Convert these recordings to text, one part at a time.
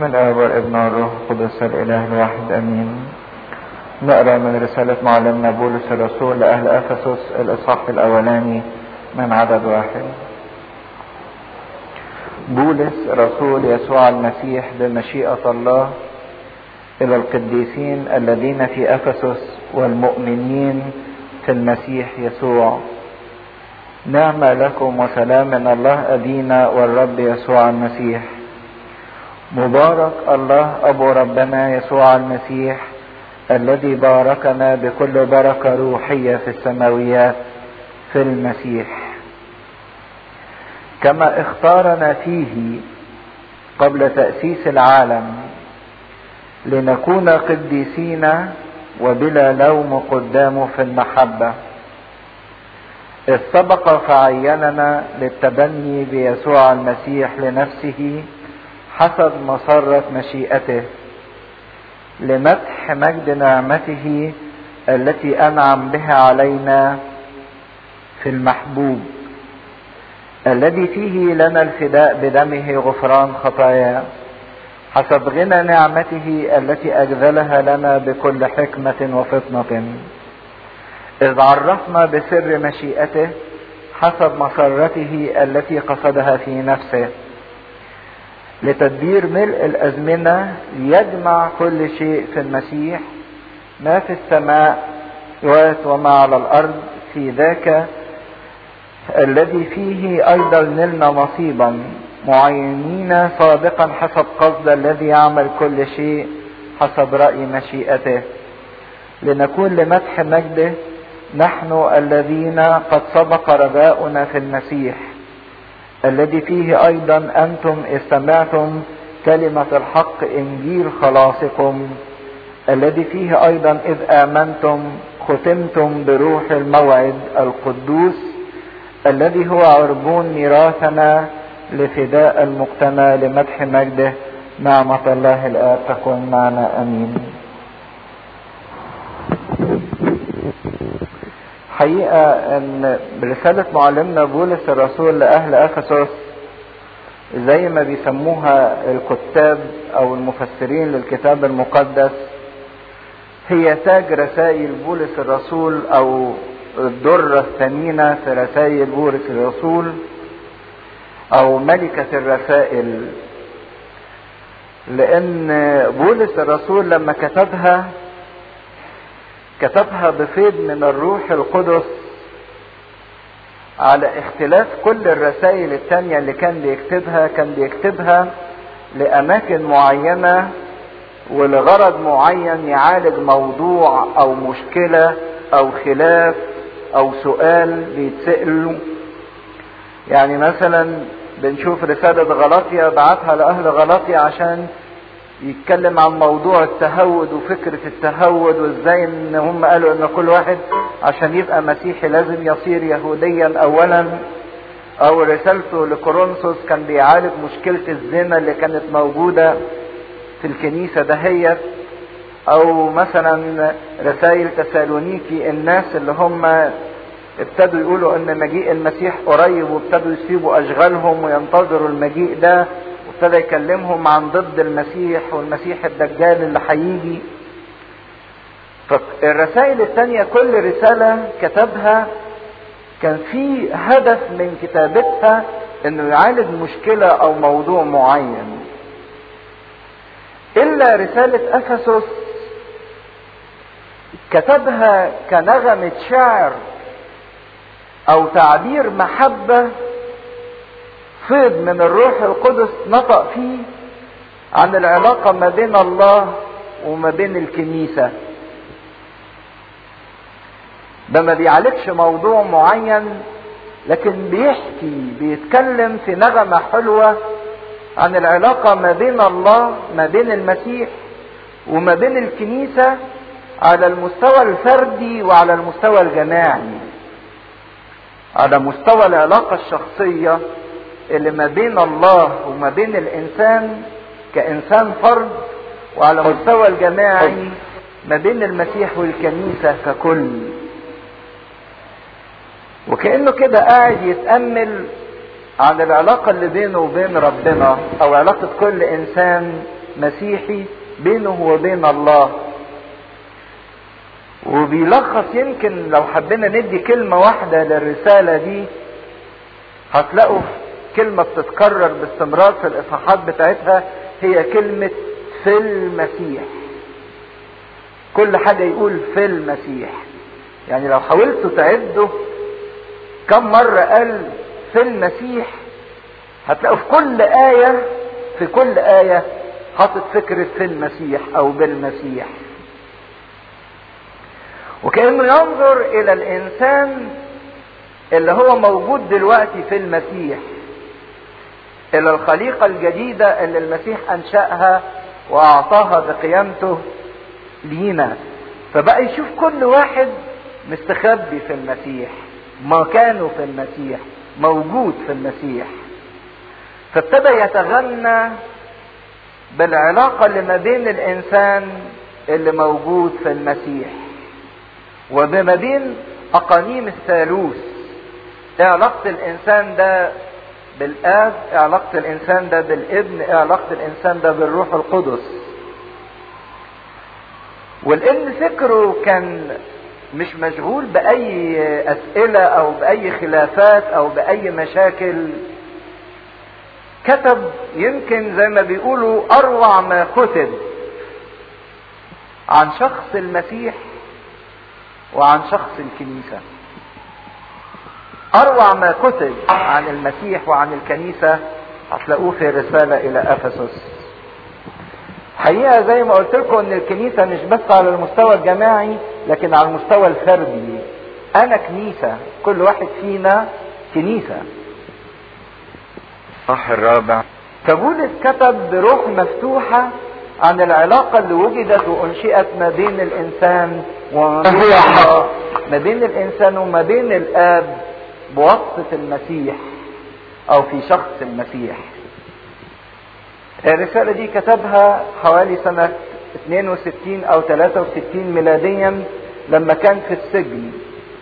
بسم الله والابن والروح القدس الاله الواحد امين نقرا من رسالة معلمنا بولس الرسول لأهل أفسس الإصحاح الأولاني من عدد واحد. بولس رسول يسوع المسيح بمشيئة الله إلى القديسين الذين في أفسس والمؤمنين في المسيح يسوع. نعم لكم وسلام من الله أبينا والرب يسوع المسيح. مبارك الله أبو ربنا يسوع المسيح الذي باركنا بكل بركة روحية في السماويات في المسيح كما اختارنا فيه قبل تأسيس العالم لنكون قديسين وبلا لوم قدامه في المحبة إذ سبق فعيننا للتبني بيسوع المسيح لنفسه حسب مسرة مشيئته لمدح مجد نعمته التي انعم بها علينا في المحبوب الذي فيه لنا الفداء بدمه غفران خطايا حسب غنى نعمته التي اجزلها لنا بكل حكمه وفطنه اذ عرفنا بسر مشيئته حسب مسرته التي قصدها في نفسه لتدبير ملء الازمنه ليجمع كل شيء في المسيح ما في السماء وما على الارض في ذاك الذي فيه ايضا نلنا نصيبا معينين سابقا حسب قصد الذي يعمل كل شيء حسب راي مشيئته لنكون لمدح مجده نحن الذين قد سبق رجاؤنا في المسيح الذي فيه ايضا انتم اذ سمعتم كلمة الحق انجيل خلاصكم الذي فيه ايضا اذ امنتم ختمتم بروح الموعد القدوس الذي هو عربون ميراثنا لفداء المقتنى لمدح مجده نعمة الله الآب تكون معنا أمين حقيقة ان برسالة معلمنا بولس الرسول لأهل أفسس زي ما بيسموها الكتاب أو المفسرين للكتاب المقدس هي تاج رسائل بولس الرسول أو الدرة الثمينة في رسائل بولس الرسول أو ملكة الرسائل لأن بولس الرسول لما كتبها كتبها بفيض من الروح القدس على اختلاف كل الرسائل التانية اللي كان بيكتبها كان بيكتبها لأماكن معينة ولغرض معين يعالج موضوع أو مشكلة أو خلاف أو سؤال بيتسأله يعني مثلا بنشوف رسالة غلطية بعتها لأهل غلطية عشان يتكلم عن موضوع التهود وفكرة التهود وازاي ان هم قالوا ان كل واحد عشان يبقى مسيحي لازم يصير يهوديا اولا او رسالته لكورنثوس كان بيعالج مشكلة الزنا اللي كانت موجودة في الكنيسة دهيت او مثلا رسائل تسالونيكي الناس اللي هم ابتدوا يقولوا ان مجيء المسيح قريب وابتدوا يسيبوا اشغالهم وينتظروا المجيء ده ابتدى يكلمهم عن ضد المسيح والمسيح الدجال اللي هيجي فالرسائل الثانية كل رسالة كتبها كان في هدف من كتابتها انه يعالج مشكلة او موضوع معين الا رسالة افسس كتبها كنغمة شعر او تعبير محبة فيض من الروح القدس نطق فيه عن العلاقة ما بين الله وما بين الكنيسة ده ما بيعالجش موضوع معين لكن بيحكي بيتكلم في نغمة حلوة عن العلاقة ما بين الله ما بين المسيح وما بين الكنيسة على المستوى الفردي وعلى المستوى الجماعي على مستوى العلاقة الشخصية اللي ما بين الله وما بين الانسان كانسان فرد وعلى مستوى الجماعي ما بين المسيح والكنيسه ككل وكانه كده قاعد يتامل عن العلاقه اللي بينه وبين ربنا او علاقه كل انسان مسيحي بينه وبين الله وبيلخص يمكن لو حبينا ندي كلمة واحدة للرسالة دي هتلاقوا كلمة بتتكرر باستمرار في الإصحاحات بتاعتها هي كلمة في المسيح كل حاجة يقول في المسيح يعني لو حاولتوا تعدوا كم مرة قال في المسيح هتلاقوا في كل آية في كل آية حاطط فكرة في المسيح أو بالمسيح وكأنه ينظر إلى الإنسان اللي هو موجود دلوقتي في المسيح إلى الخليقة الجديدة اللي المسيح أنشأها وأعطاها بقيامته لينا فبقى يشوف كل واحد مستخبي في المسيح مكانه في المسيح موجود في المسيح فابتدى يتغنى بالعلاقة اللي ما بين الإنسان اللي موجود في المسيح وما بين أقانيم الثالوث ايه علاقة الإنسان ده بالآب ايه علاقة الإنسان ده بالابن ايه علاقة الإنسان ده بالروح القدس ولأن فكره كان مش مشغول بأي أسئلة أو بأي خلافات أو بأي مشاكل كتب يمكن زي ما بيقولوا أروع ما كتب عن شخص المسيح وعن شخص الكنيسة أروع ما كتب عن المسيح وعن الكنيسة هتلاقوه في رسالة إلى أفسس حقيقة زي ما قلت لكم ان الكنيسة مش بس على المستوى الجماعي لكن على المستوى الفردي انا كنيسة كل واحد فينا كنيسة صح الرابع فبولس كتب بروح مفتوحة عن العلاقة اللي وجدت وانشئت ما بين الانسان وما بين الله ما بين الانسان وما بين الاب بواسطة المسيح او في شخص المسيح الرسالة دي كتبها حوالي سنة 62 أو 63 ميلاديا لما كان في السجن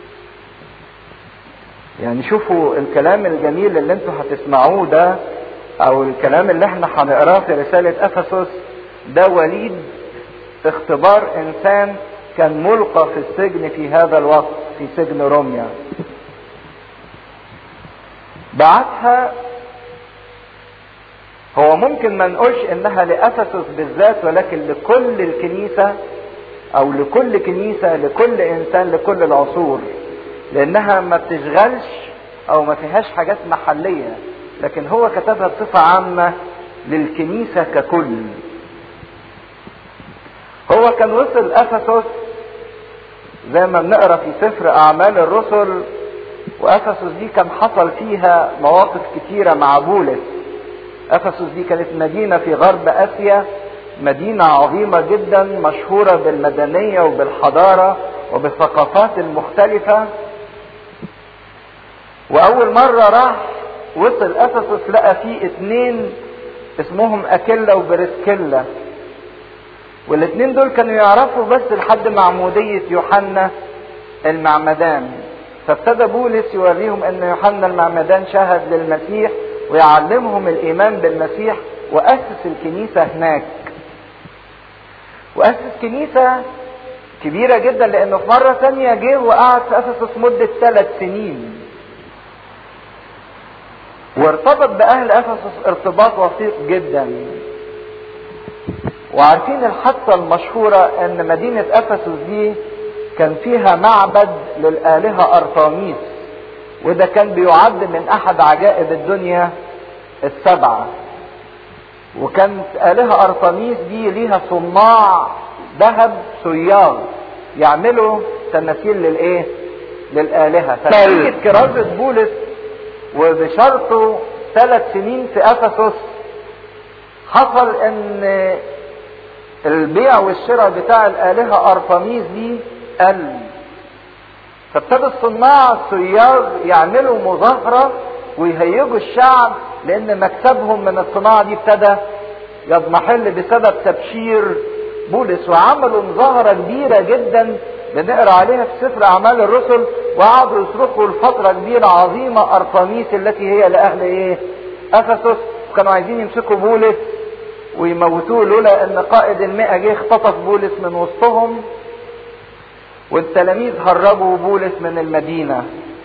يعني شوفوا الكلام الجميل اللي انتوا هتسمعوه ده او الكلام اللي احنا هنقراه في رسالة افسس ده وليد اختبار انسان كان ملقى في السجن في هذا الوقت في سجن روميا بعتها هو ممكن ما نقولش انها لافسس بالذات ولكن لكل الكنيسه او لكل كنيسه لكل انسان لكل العصور لانها ما بتشغلش او ما فيهاش حاجات محليه لكن هو كتبها بصفه عامه للكنيسه ككل هو كان وصل افسس زي ما بنقرا في سفر اعمال الرسل وافسس دي كان حصل فيها مواقف كتيره مع بولس افسس دي كانت مدينه في غرب اسيا مدينه عظيمه جدا مشهوره بالمدنيه وبالحضاره وبالثقافات المختلفه واول مره راح وصل افسس لقى فيه اتنين اسمهم اكيلا وبرسكيلا والاتنين دول كانوا يعرفوا بس لحد معمودية يوحنا المعمدان فابتدى بولس يوريهم ان يوحنا المعمدان شهد للمسيح ويعلمهم الايمان بالمسيح واسس الكنيسة هناك واسس كنيسة كبيرة جدا لانه في مرة ثانية جه وقعد في افسس مدة ثلاث سنين وارتبط باهل افسس ارتباط وثيق جدا وعارفين الحادثة المشهورة ان مدينة افسس دي كان فيها معبد للآلهة أرطاميس وده كان بيعد من أحد عجائب الدنيا السبعة وكانت آلهة أرطميس دي ليها صناع ذهب صياغ يعملوا تماثيل للإيه؟ للآلهة فنتيجة كرازة بولس وبشرطه ثلاث سنين في أفسس حصل إن البيع والشراء بتاع الآلهة أرطميس دي قل فابتدى الصناع الصياغ يعملوا مظاهرة ويهيجوا الشعب لأن مكسبهم من الصناعة دي ابتدى يضمحل بسبب تبشير بولس وعملوا مظاهرة كبيرة جدا بنقرا عليها في سفر أعمال الرسل وقعدوا يصرخوا لفترة كبيرة عظيمة أرطميس التي هي لأهل إيه؟ أفسس وكانوا عايزين يمسكوا بولس ويموتوه لولا ان قائد المئة جه اختطف بولس من وسطهم والتلاميذ هربوا بولس من المدينة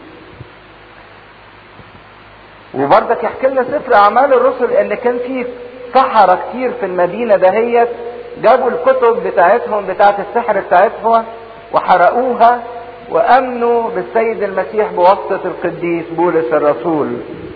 وبرضك يحكي لنا سفر اعمال الرسل ان كان في سحرة كتير في المدينة دهيت جابوا الكتب بتاعتهم بتاعت السحر بتاعتهم وحرقوها وامنوا بالسيد المسيح بواسطة القديس بولس الرسول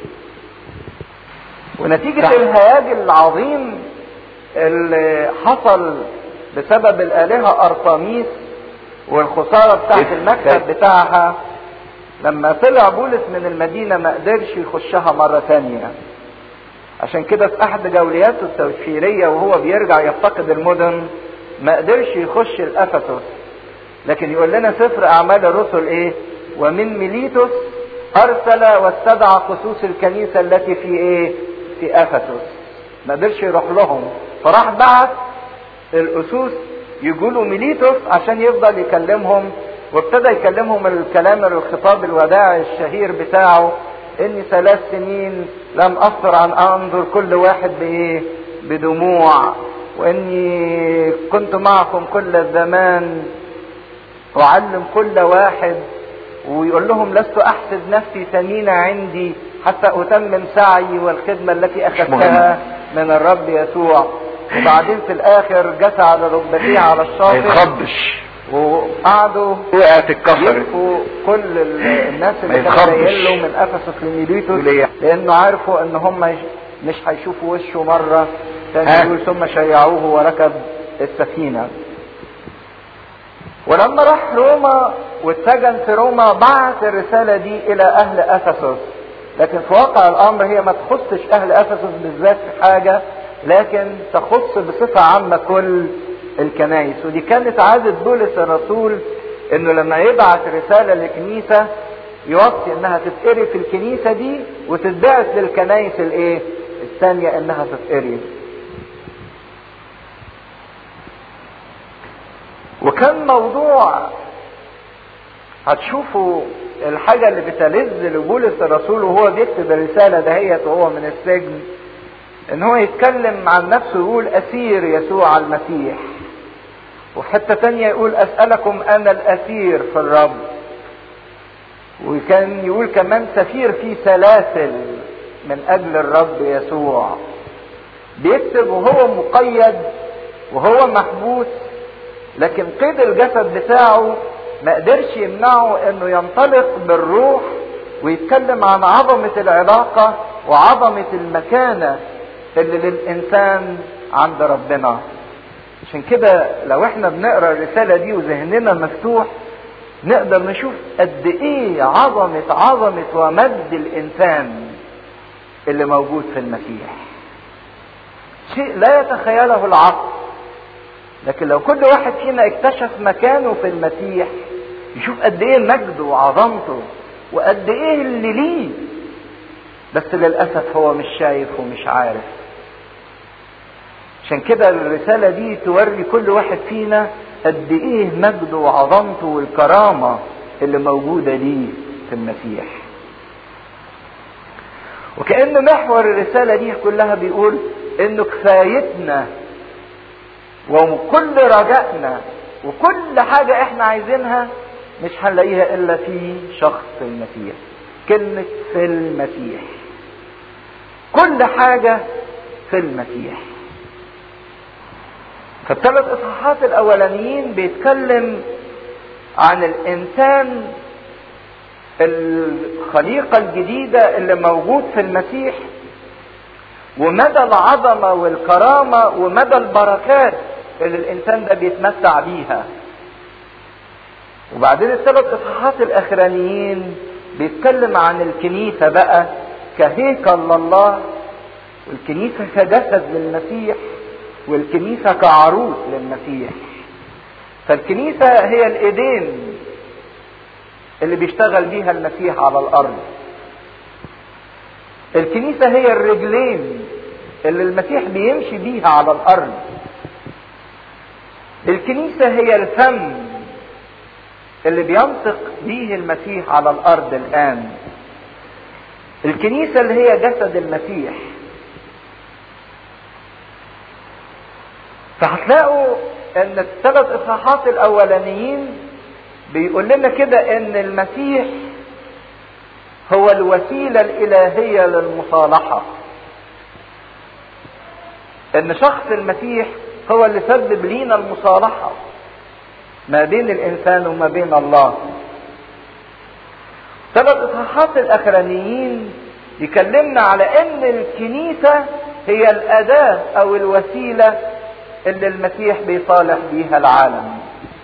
ونتيجة الهياج العظيم اللي حصل بسبب الآلهة أرطميس والخسارة بتاعت المكتب بتاعها لما طلع بولس من المدينة ما قدرش يخشها مرة تانية عشان كده في أحد جولياته التبشيرية وهو بيرجع يفتقد المدن ما قدرش يخش الأفسس لكن يقول لنا سفر أعمال الرسل إيه ومن ميليتوس أرسل واستدعى خصوص الكنيسة التي في إيه في أفسس ما قدرش يروح لهم فراح بعت الأسوس يقولوا ميليتوس عشان يفضل يكلمهم وابتدى يكلمهم الكلام الخطاب الوداعي الشهير بتاعه اني ثلاث سنين لم اصبر عن انظر كل واحد بايه بدموع واني كنت معكم كل الزمان اعلم كل واحد ويقول لهم لست احسب نفسي ثمينة عندي حتى اتمم سعي والخدمة التي اخذتها من الرب يسوع وبعدين في الاخر جثى على ركبتيه على ما الشاطئ يتخضش وقعدوا وقعت اتكسرت يلفوا كل ال- الناس ما اللي كانوا يتخضش. جايين له من افسس لميليتوس وليه؟ لانه عرفوا ان هم مش- مش هيشوفوا وشه مره ها؟ تاني يقول ثم شيعوه وركب السفينه ولما راح روما واتسجن في روما بعت الرساله دي الى اهل افسس لكن في واقع الامر هي ما تخصش اهل افسس بالذات في حاجه لكن تخص بصفه عامه كل الكنائس ودي كانت عاده بولس الرسول انه لما يبعت رساله لكنيسه يوصي انها تتقري في الكنيسه دي وتتبعت للكنائس الايه؟ الثانيه انها تتقري. وكان موضوع هتشوفوا الحاجة اللي بتلذ لبولس الرسول وهو بيكتب الرسالة دهيت وهو من السجن ان هو يتكلم عن نفسه يقول اسير يسوع المسيح وحتة تانية يقول اسألكم انا الاسير في الرب وكان يقول كمان سفير في سلاسل من اجل الرب يسوع بيكتب وهو مقيد وهو محبوس لكن قيد الجسد بتاعه ما قدرش يمنعه انه ينطلق بالروح ويتكلم عن عظمة العلاقة وعظمة المكانة اللي للإنسان عند ربنا عشان كده لو احنا بنقرا الرسالة دي وذهننا مفتوح نقدر نشوف قد ايه عظمة عظمة ومجد الإنسان اللي موجود في المسيح شيء لا يتخيله العقل لكن لو كل واحد فينا اكتشف مكانه في المسيح يشوف قد ايه مجده وعظمته وقد ايه اللي ليه بس للاسف هو مش شايف ومش عارف عشان كده الرسالة دي توري كل واحد فينا قد ايه مجده وعظمته والكرامة اللي موجودة ليه في المسيح وكأن محور الرسالة دي كلها بيقول انه كفايتنا وكل رجائنا وكل حاجة احنا عايزينها مش هنلاقيها الا في شخص المسيح كلمة في المسيح كل حاجة في المسيح فالثلاث اصحاحات الاولانيين بيتكلم عن الانسان الخليقة الجديدة اللي موجود في المسيح ومدى العظمة والكرامة ومدى البركات اللي الانسان ده بيتمتع بيها وبعدين الثلاث اصحاحات الاخرانيين بيتكلم عن الكنيسه بقى كهيكل لله والكنيسه كجسد للمسيح والكنيسه كعروس للمسيح فالكنيسه هي الايدين اللي بيشتغل بيها المسيح على الارض الكنيسه هي الرجلين اللي المسيح بيمشي بيها على الارض الكنيسه هي الفم اللي بينطق به المسيح على الارض الان الكنيسه اللي هي جسد المسيح فهتلاقوا ان الثلاث اصحاحات الاولانيين بيقول لنا كده ان المسيح هو الوسيلة الالهية للمصالحة ان شخص المسيح هو اللي سبب لينا المصالحة ما بين الانسان وما بين الله ثلاث اصحاحات الاخرانيين يكلمنا على ان الكنيسة هي الاداة او الوسيلة اللي المسيح بيصالح بيها العالم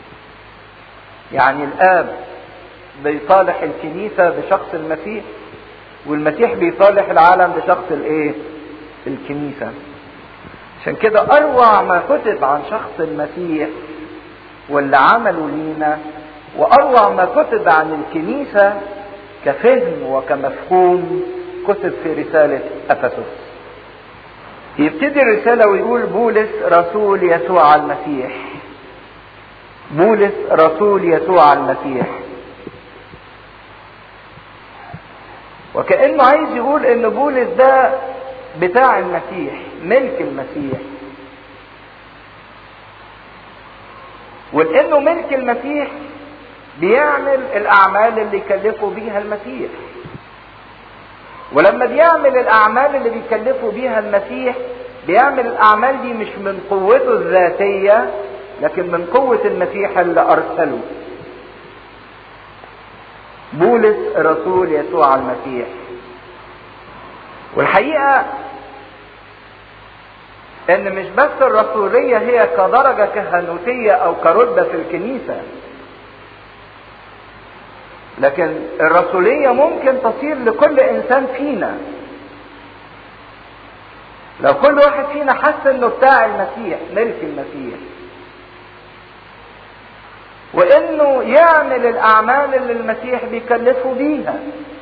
يعني الاب بيصالح الكنيسة بشخص المسيح والمسيح بيصالح العالم بشخص الايه الكنيسة عشان كده اروع ما كتب عن شخص المسيح واللي عمله لينا واروع ما كتب عن الكنيسة كفهم وكمفهوم كتب في رسالة افسس يبتدي الرسالة ويقول بولس رسول يسوع المسيح بولس رسول يسوع المسيح وكأنه عايز يقول ان بولس ده بتاع المسيح ملك المسيح ولانه ملك المسيح بيعمل الاعمال اللي يكلفوا بيها المسيح ولما بيعمل الاعمال اللي بيكلفوا بيها المسيح بيعمل الاعمال دي مش من قوته الذاتيه لكن من قوه المسيح اللي ارسله بولس رسول يسوع المسيح والحقيقه ان مش بس الرسوليه هي كدرجه كهنوتيه او كرتبه في الكنيسه لكن الرسوليه ممكن تصير لكل انسان فينا لو كل واحد فينا حس انه بتاع المسيح ملك المسيح وانه يعمل الاعمال اللي المسيح بيكلفه بيها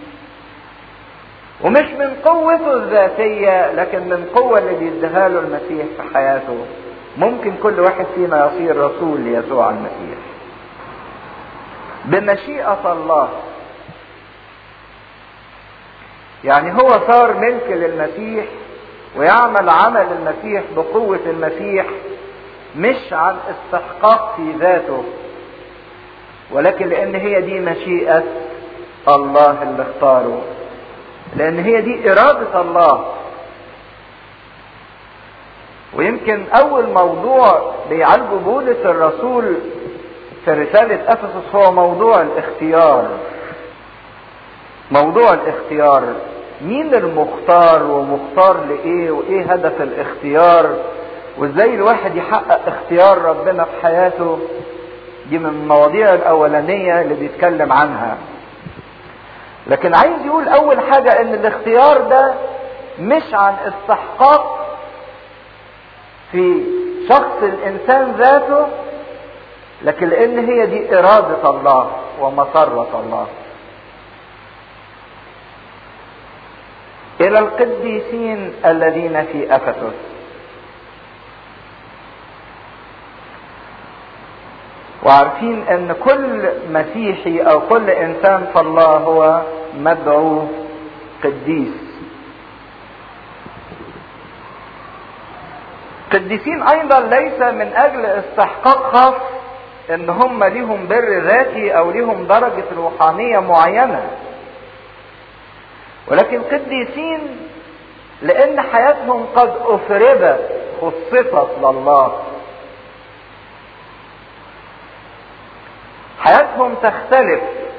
ومش من قوته الذاتية لكن من قوة اللي بيديها له المسيح في حياته ممكن كل واحد فينا يصير رسول ليسوع المسيح بمشيئة الله يعني هو صار ملك للمسيح ويعمل عمل المسيح بقوة المسيح مش عن استحقاق في ذاته ولكن لان هي دي مشيئة الله اللي اختاره لان هي دي ارادة الله ويمكن اول موضوع بيعالجه بولس الرسول في رسالة افسس هو موضوع الاختيار موضوع الاختيار مين المختار ومختار لايه وايه هدف الاختيار وازاي الواحد يحقق اختيار ربنا في حياته دي من المواضيع الاولانية اللي بيتكلم عنها لكن عايز يقول اول حاجة ان الاختيار ده مش عن استحقاق في شخص الانسان ذاته لكن لان هي دي ارادة الله ومسرة الله الى القديسين الذين في افسس وعارفين ان كل مسيحي او كل انسان في الله هو مدعو قديس قديسين ايضا ليس من اجل استحقاق خاص ان هم ليهم بر ذاتي او ليهم درجة روحانية معينة ولكن قديسين لان حياتهم قد افردت خصصت لله حياتهم تختلف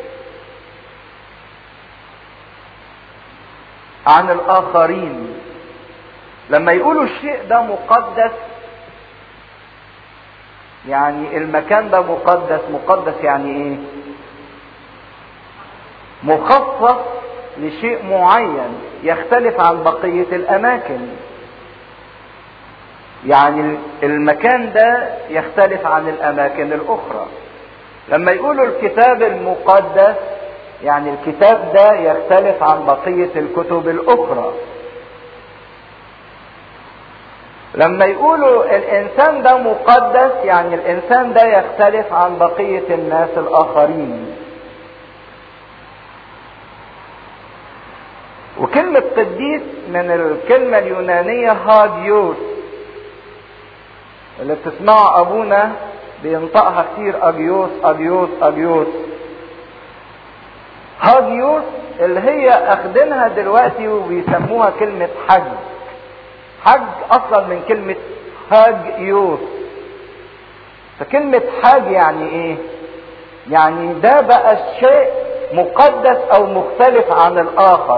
عن الاخرين لما يقولوا الشيء ده مقدس يعني المكان ده مقدس مقدس يعني ايه مخصص لشيء معين يختلف عن بقية الاماكن يعني المكان ده يختلف عن الاماكن الاخرى لما يقولوا الكتاب المقدس يعني الكتاب ده يختلف عن بقية الكتب الأخرى لما يقولوا الإنسان ده مقدس يعني الإنسان ده يختلف عن بقية الناس الآخرين وكلمة قديس من الكلمة اليونانية هاجيوس اللي بتسمعوا ابونا بينطقها كتير اجيوس اجيوس اجيوس هاجيوس اللي هي اخدينها دلوقتي وبيسموها كلمة حج حج اصلا من كلمة هاجيوس فكلمة حاج يعني ايه يعني ده بقى الشيء مقدس او مختلف عن الاخر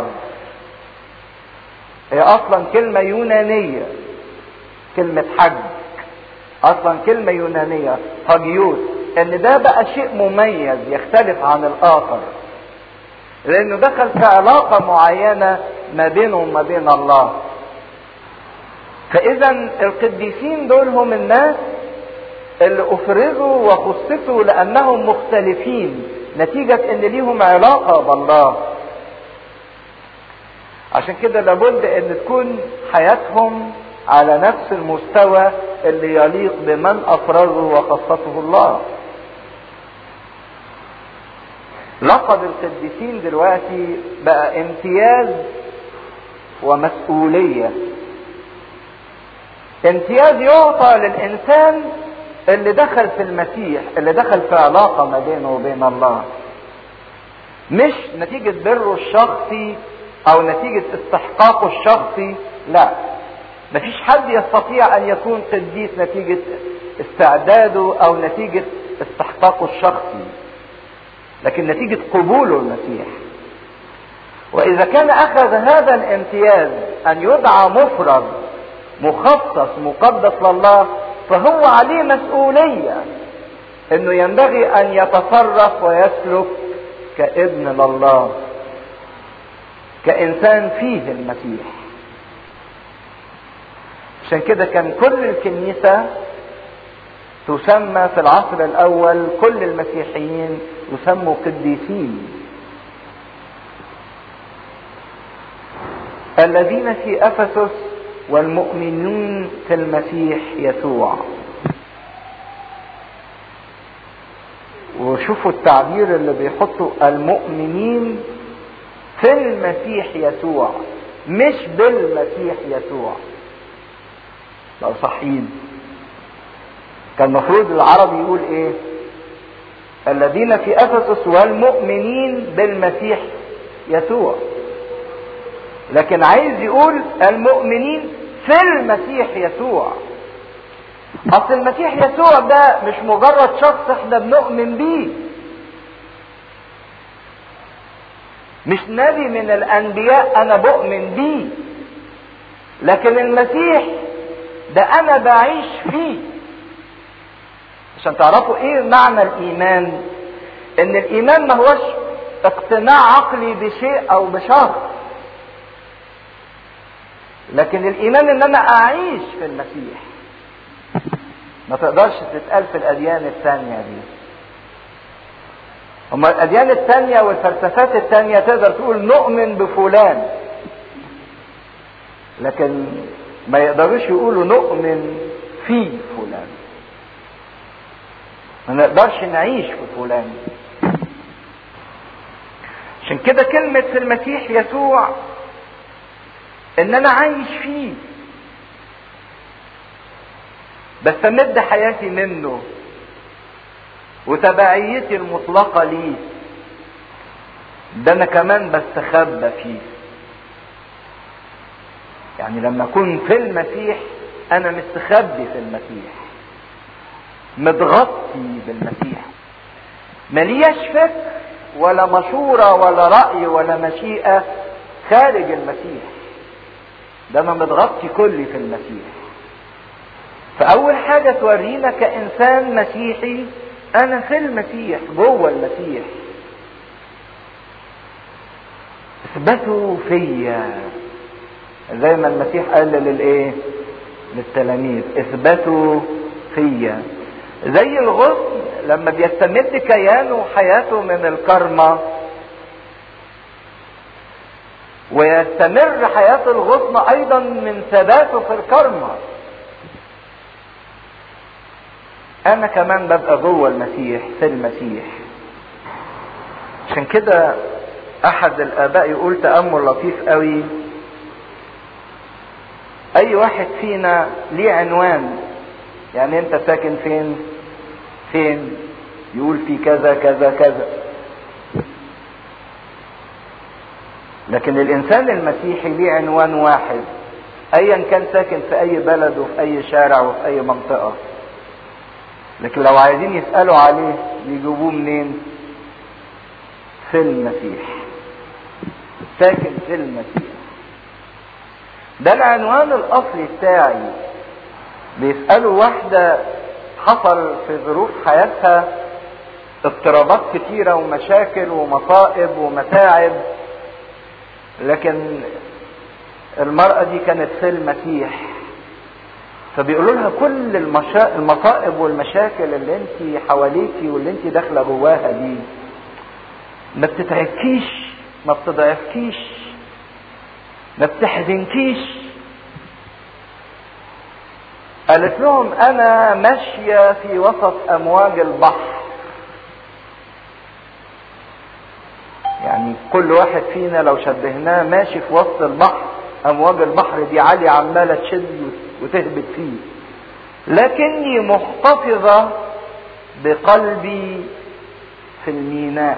هي اصلا كلمة يونانية كلمة حج اصلا كلمة يونانية هاجيوس ان ده بقى شيء مميز يختلف عن الاخر لانه دخل في علاقة معينة ما بينه وما بين الله فاذا القديسين دول هم الناس اللي افرزوا وخصصوا لانهم مختلفين نتيجة ان ليهم علاقة بالله عشان كده لابد ان تكون حياتهم على نفس المستوى اللي يليق بمن افرزه وخصصه الله لقب القديسين دلوقتي بقى امتياز ومسؤولية امتياز يعطى للانسان اللي دخل في المسيح اللي دخل في علاقة ما بينه وبين الله مش نتيجة بره الشخصي او نتيجة استحقاقه الشخصي لا مفيش حد يستطيع ان يكون قديس نتيجة استعداده او نتيجة استحقاقه الشخصي لكن نتيجة قبوله المسيح واذا كان اخذ هذا الامتياز ان يدعى مفرد مخصص مقدس لله فهو عليه مسؤولية انه ينبغي ان يتصرف ويسلك كابن لله كانسان فيه المسيح عشان كده كان كل الكنيسة تسمى في العصر الاول كل المسيحيين يسموا قديسين الذين في افسس والمؤمنون في المسيح يسوع وشوفوا التعبير اللي بيحطوا المؤمنين في المسيح يسوع مش بالمسيح يسوع لو صحيين كان المفروض العربي يقول ايه الذين في افسس والمؤمنين بالمسيح يسوع لكن عايز يقول المؤمنين في المسيح يسوع اصل المسيح يسوع ده مش مجرد شخص احنا بنؤمن بيه مش نبي من الانبياء انا بؤمن بيه لكن المسيح ده انا بعيش فيه عشان تعرفوا ايه معنى الايمان ان الايمان ما هوش اقتناع عقلي بشيء او بشخص لكن الايمان ان انا اعيش في المسيح ما تقدرش تتقال في الاديان الثانية دي هما الاديان الثانية والفلسفات الثانية تقدر تقول نؤمن بفلان لكن ما يقدروش يقولوا نؤمن في فلان ما نقدرش نعيش في فلان عشان كده كلمة في المسيح يسوع ان انا عايش فيه بستمد حياتي منه وتبعيتي المطلقة ليه ده انا كمان بستخبى فيه يعني لما اكون في المسيح انا مستخبي في المسيح متغطي بالمسيح ملياش فكر ولا مشورة ولا رأي ولا مشيئة خارج المسيح ده انا متغطي كلي في المسيح فاول حاجة تورينا كانسان مسيحي انا في المسيح جوه المسيح اثبتوا فيا زي ما المسيح قال للايه للتلاميذ اثبتوا فيا زي الغصن لما بيستمد كيانه وحياته من الكرمة ويستمر حياة الغصن ايضا من ثباته في الكرمة انا كمان ببقى جوه المسيح في المسيح عشان كده احد الاباء يقول تأمل لطيف قوي اي واحد فينا ليه عنوان يعني انت ساكن فين فين يقول في كذا كذا كذا لكن الانسان المسيحي ليه عنوان واحد ايا كان ساكن في اي بلد وفي اي شارع وفي اي منطقة لكن لو عايزين يسألوا عليه يجيبوه منين في المسيح ساكن في المسيح ده العنوان الاصلي بتاعي بيسألوا واحدة حصل في ظروف حياتها اضطرابات كتيرة ومشاكل ومصائب ومتاعب لكن المرأة دي كانت في المسيح فبيقولوا لها كل المشا... المصائب والمشاكل اللي انت حواليكي واللي انت داخله جواها دي ما بتتعبكيش ما بتضعفكيش ما بتحزنكيش قالت لهم انا ماشيه في وسط امواج البحر يعني كل واحد فينا لو شبهناه ماشي في وسط البحر امواج البحر دي عالية عمالة تشد وتهبط فيه لكني محتفظة بقلبي في الميناء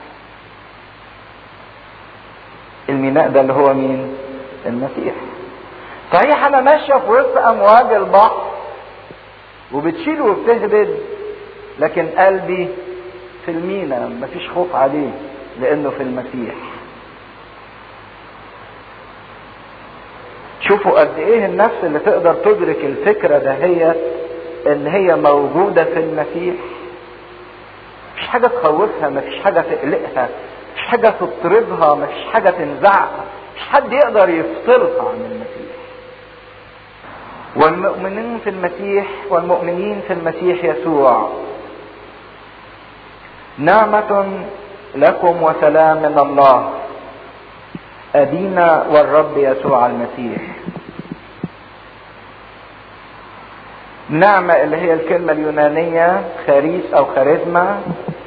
الميناء ده اللي هو مين المسيح صحيح انا ماشية في وسط امواج البحر وبتشيل وبتهبط لكن قلبي في الميناء مفيش خوف عليه لانه في المسيح شوفوا قد ايه النفس اللي تقدر تدرك الفكره دهيت ان هي موجوده في المسيح مفيش حاجه تخوفها مفيش حاجه تقلقها مفيش حاجه تضطربها مفيش حاجه تنزعها مفيش حد يقدر يفصلها عن المسيح والمؤمنين في المسيح والمؤمنين في المسيح يسوع نعمه لكم وسلام من الله أبينا والرب يسوع المسيح نعمة اللي هي الكلمة اليونانية خريس أو خارزما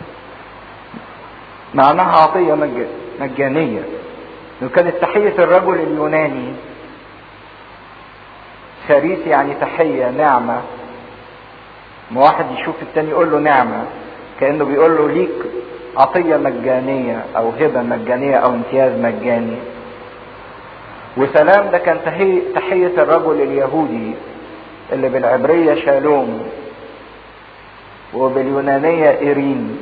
معناها عطية مجانية وكانت تحية الرجل اليوناني خريس يعني تحية نعمة ما واحد يشوف التاني يقول له نعمة كأنه بيقول له ليك عطية مجانية أو هبة مجانية أو امتياز مجاني وسلام ده كان تحية, تحية الرجل اليهودي اللي بالعبرية شالوم وباليونانية إيرين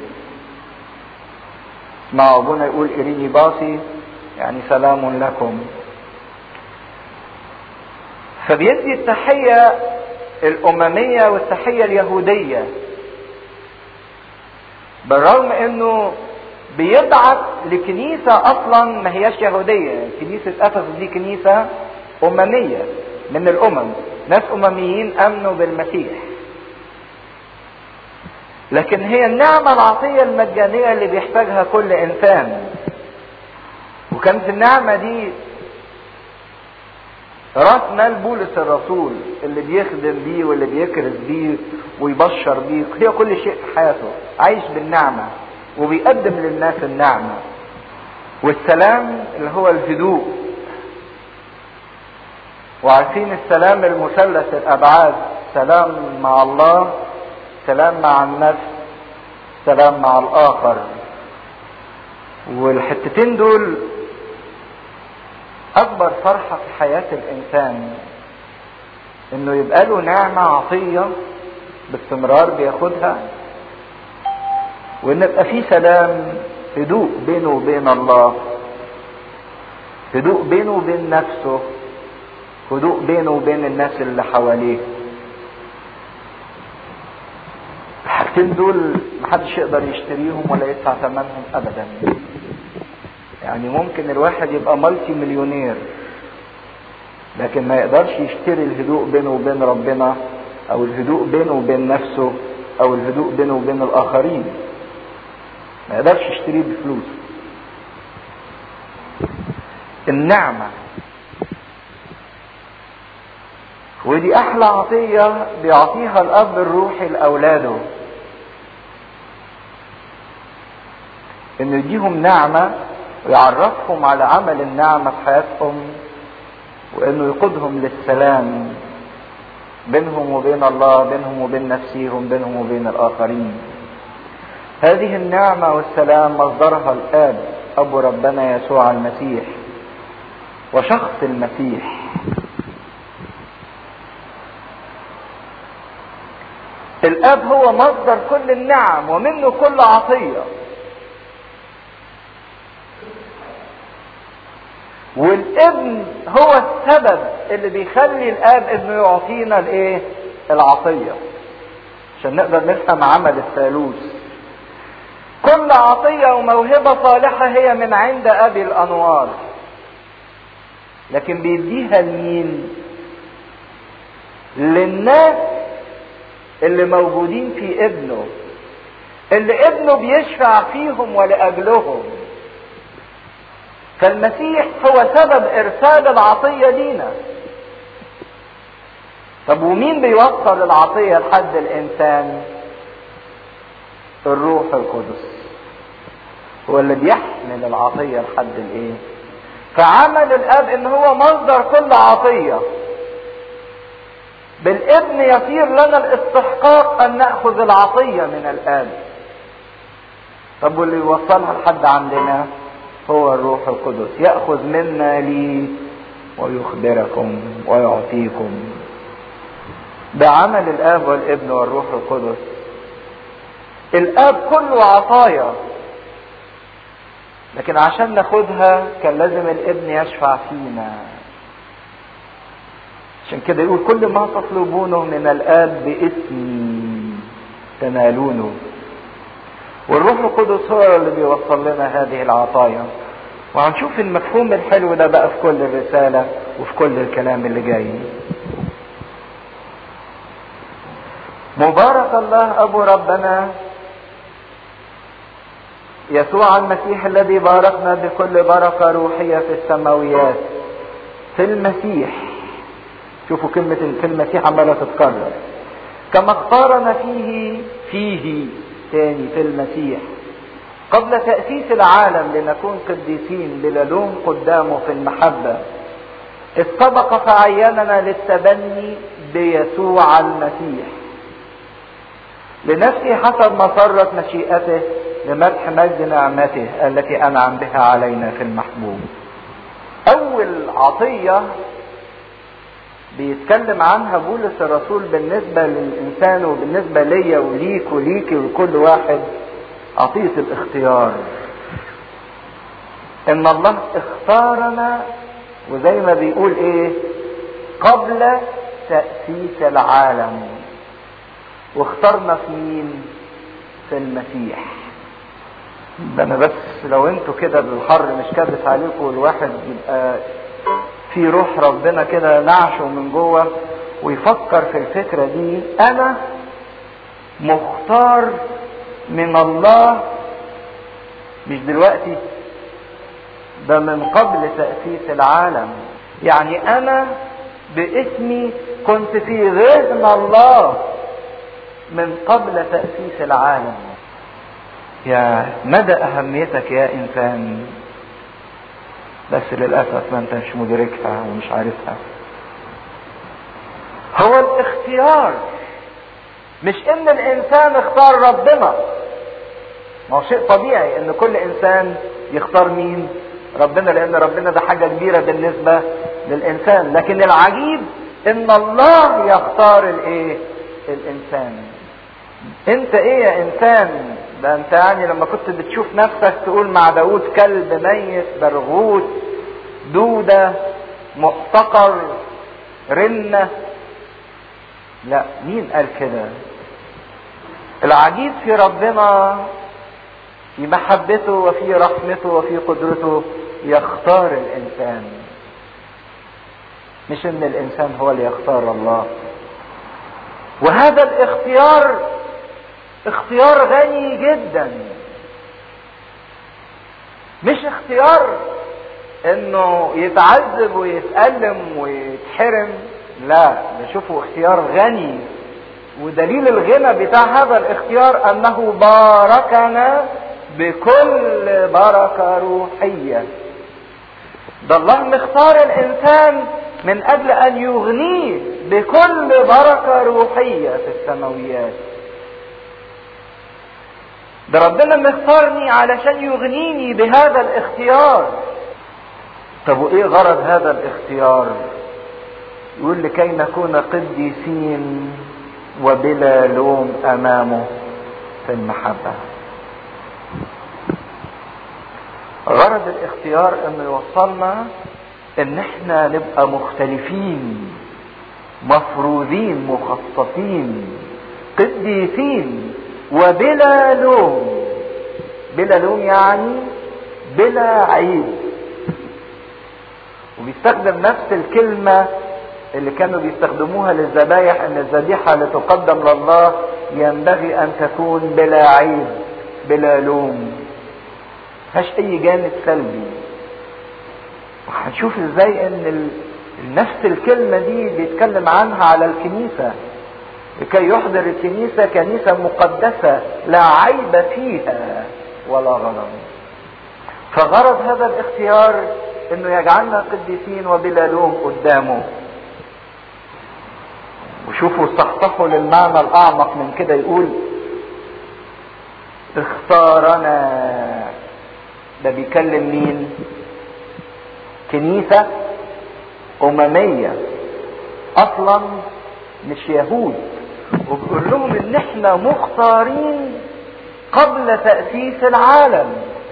اسمعوا أبونا يقول إيريني باصي يعني سلام لكم فبيدي التحية الأممية والتحية اليهودية بالرغم انه بيبعت لكنيسة اصلا ما هياش يهودية كنيسة افسس دي كنيسة اممية من الامم ناس امميين امنوا بالمسيح لكن هي النعمة العطية المجانية اللي بيحتاجها كل انسان وكانت النعمة دي راس مال بولس الرسول اللي بيخدم بيه واللي بيكرز بيه ويبشر بيه هي كل شيء في حياته عايش بالنعمة وبيقدم للناس النعمة والسلام اللي هو الهدوء وعارفين السلام المثلث الابعاد سلام مع الله سلام مع النفس سلام مع الاخر والحتتين دول اكبر فرحة في حياة الانسان انه يبقى له نعمة عطية باستمرار بياخدها وان يبقى في سلام هدوء بينه وبين الله هدوء بينه وبين نفسه هدوء بينه وبين الناس اللي حواليه الحاجتين دول محدش يقدر يشتريهم ولا يدفع ثمنهم ابدا يعني ممكن الواحد يبقى مالتي مليونير لكن ما يقدرش يشتري الهدوء بينه وبين ربنا او الهدوء بينه وبين نفسه او الهدوء بينه وبين الاخرين ما يقدرش يشتريه بفلوس النعمة ودي احلى عطية بيعطيها الاب الروحي لاولاده انه يديهم نعمة ويعرفهم على عمل النعمة في حياتهم وانه يقودهم للسلام بينهم وبين الله بينهم وبين نفسهم بينهم وبين الآخرين هذه النعمة والسلام مصدرها الآب أبو ربنا يسوع المسيح وشخص المسيح الاب هو مصدر كل النعم ومنه كل عطيه والابن هو السبب اللي بيخلي الاب انه يعطينا الايه العطيه عشان نقدر نفهم عمل الثالوث كل عطيه وموهبه صالحه هي من عند ابي الانوار لكن بيديها لمين للناس اللي موجودين في ابنه اللي ابنه بيشفع فيهم ولاجلهم فالمسيح هو سبب ارسال العطيه لينا طب ومين بيوصل العطيه لحد الانسان الروح القدس هو اللي بيحمل العطيه لحد الايه فعمل الاب ان هو مصدر كل عطيه بالابن يصير لنا الاستحقاق ان ناخذ العطيه من الاب طب واللي يوصلها لحد عندنا هو الروح القدس ياخذ منا لي ويخبركم ويعطيكم ده عمل الاب والابن والروح القدس الاب كله عطايا لكن عشان ناخدها كان لازم الابن يشفع فينا عشان كده يقول كل ما تطلبونه من الاب باسمي تنالونه والروح القدس هو اللي بيوصل لنا هذه العطايا وهنشوف المفهوم الحلو ده بقى في كل الرسالة وفي كل الكلام اللي جاي مبارك الله أبو ربنا يسوع المسيح الذي باركنا بكل بركة روحية في السماويات في المسيح شوفوا كلمة في المسيح عمالة تتكرر كما اختارنا فيه فيه تاني في المسيح قبل تأسيس العالم لنكون قديسين بلا لوم قدامه في المحبة إذ سبق فعيننا للتبني بيسوع المسيح لنفسي حسب مسرة مشيئته لمدح مجد نعمته التي أنعم بها علينا في المحبوب أول عطية بيتكلم عنها بولس الرسول بالنسبة للإنسان وبالنسبة ليا وليك وليكي ولكل واحد عطية الاختيار إن الله اختارنا وزي ما بيقول إيه قبل تأسيس العالم واخترنا في مين في المسيح ده انا بس لو انتوا كده بالحر مش كابس عليكم الواحد يبقى في روح ربنا كده نعشه من جوه ويفكر في الفكرة دي انا مختار من الله مش دلوقتي ده من قبل تأسيس العالم يعني انا باسمي كنت في غزن الله من قبل تأسيس العالم يا مدى أهميتك يا إنسان بس للأسف ما أنت مش مدركها ومش عارفها هو الاختيار مش إن الإنسان اختار ربنا ما هو شيء طبيعي إن كل إنسان يختار مين ربنا لأن ربنا ده حاجة كبيرة بالنسبة للإنسان لكن العجيب إن الله يختار الإيه الإنسان انت ايه يا انسان ده انت يعني لما كنت بتشوف نفسك تقول مع داود كلب ميت برغوث دودة محتقر رنة لا مين قال كده العجيب في ربنا في محبته وفي رحمته وفي قدرته يختار الانسان مش ان الانسان هو اللي يختار الله وهذا الاختيار اختيار غني جدا مش اختيار انه يتعذب ويتألم ويتحرم لا نشوفه اختيار غني ودليل الغنى بتاع هذا الاختيار انه باركنا بكل بركة روحية ده الله مختار الانسان من اجل ان يغنيه بكل بركة روحية في السماويات ده ربنا مختارني علشان يغنيني بهذا الاختيار طب وايه غرض هذا الاختيار يقول لكي نكون قديسين وبلا لوم امامه في المحبه غرض الاختيار انه يوصلنا ان احنا نبقى مختلفين مفروضين مخصصين قديسين وبلا لوم بلا لوم يعني بلا عيب وبيستخدم نفس الكلمة اللي كانوا بيستخدموها للذبايح ان الذبيحة اللي تقدم لله ينبغي ان تكون بلا عيب بلا لوم مفيهاش اي جانب سلبي وهنشوف ازاي ان ال... نفس الكلمة دي بيتكلم عنها على الكنيسة لكي يحضر الكنيسة كنيسة مقدسة لا عيب فيها ولا غرض فغرض هذا الاختيار انه يجعلنا قديسين وبلا لوم قدامه وشوفوا استحققوا للمعنى الاعمق من كده يقول اختارنا ده بيكلم مين كنيسة أممية أصلا مش يهود وبيقول لهم إن إحنا مختارين قبل تأسيس العالم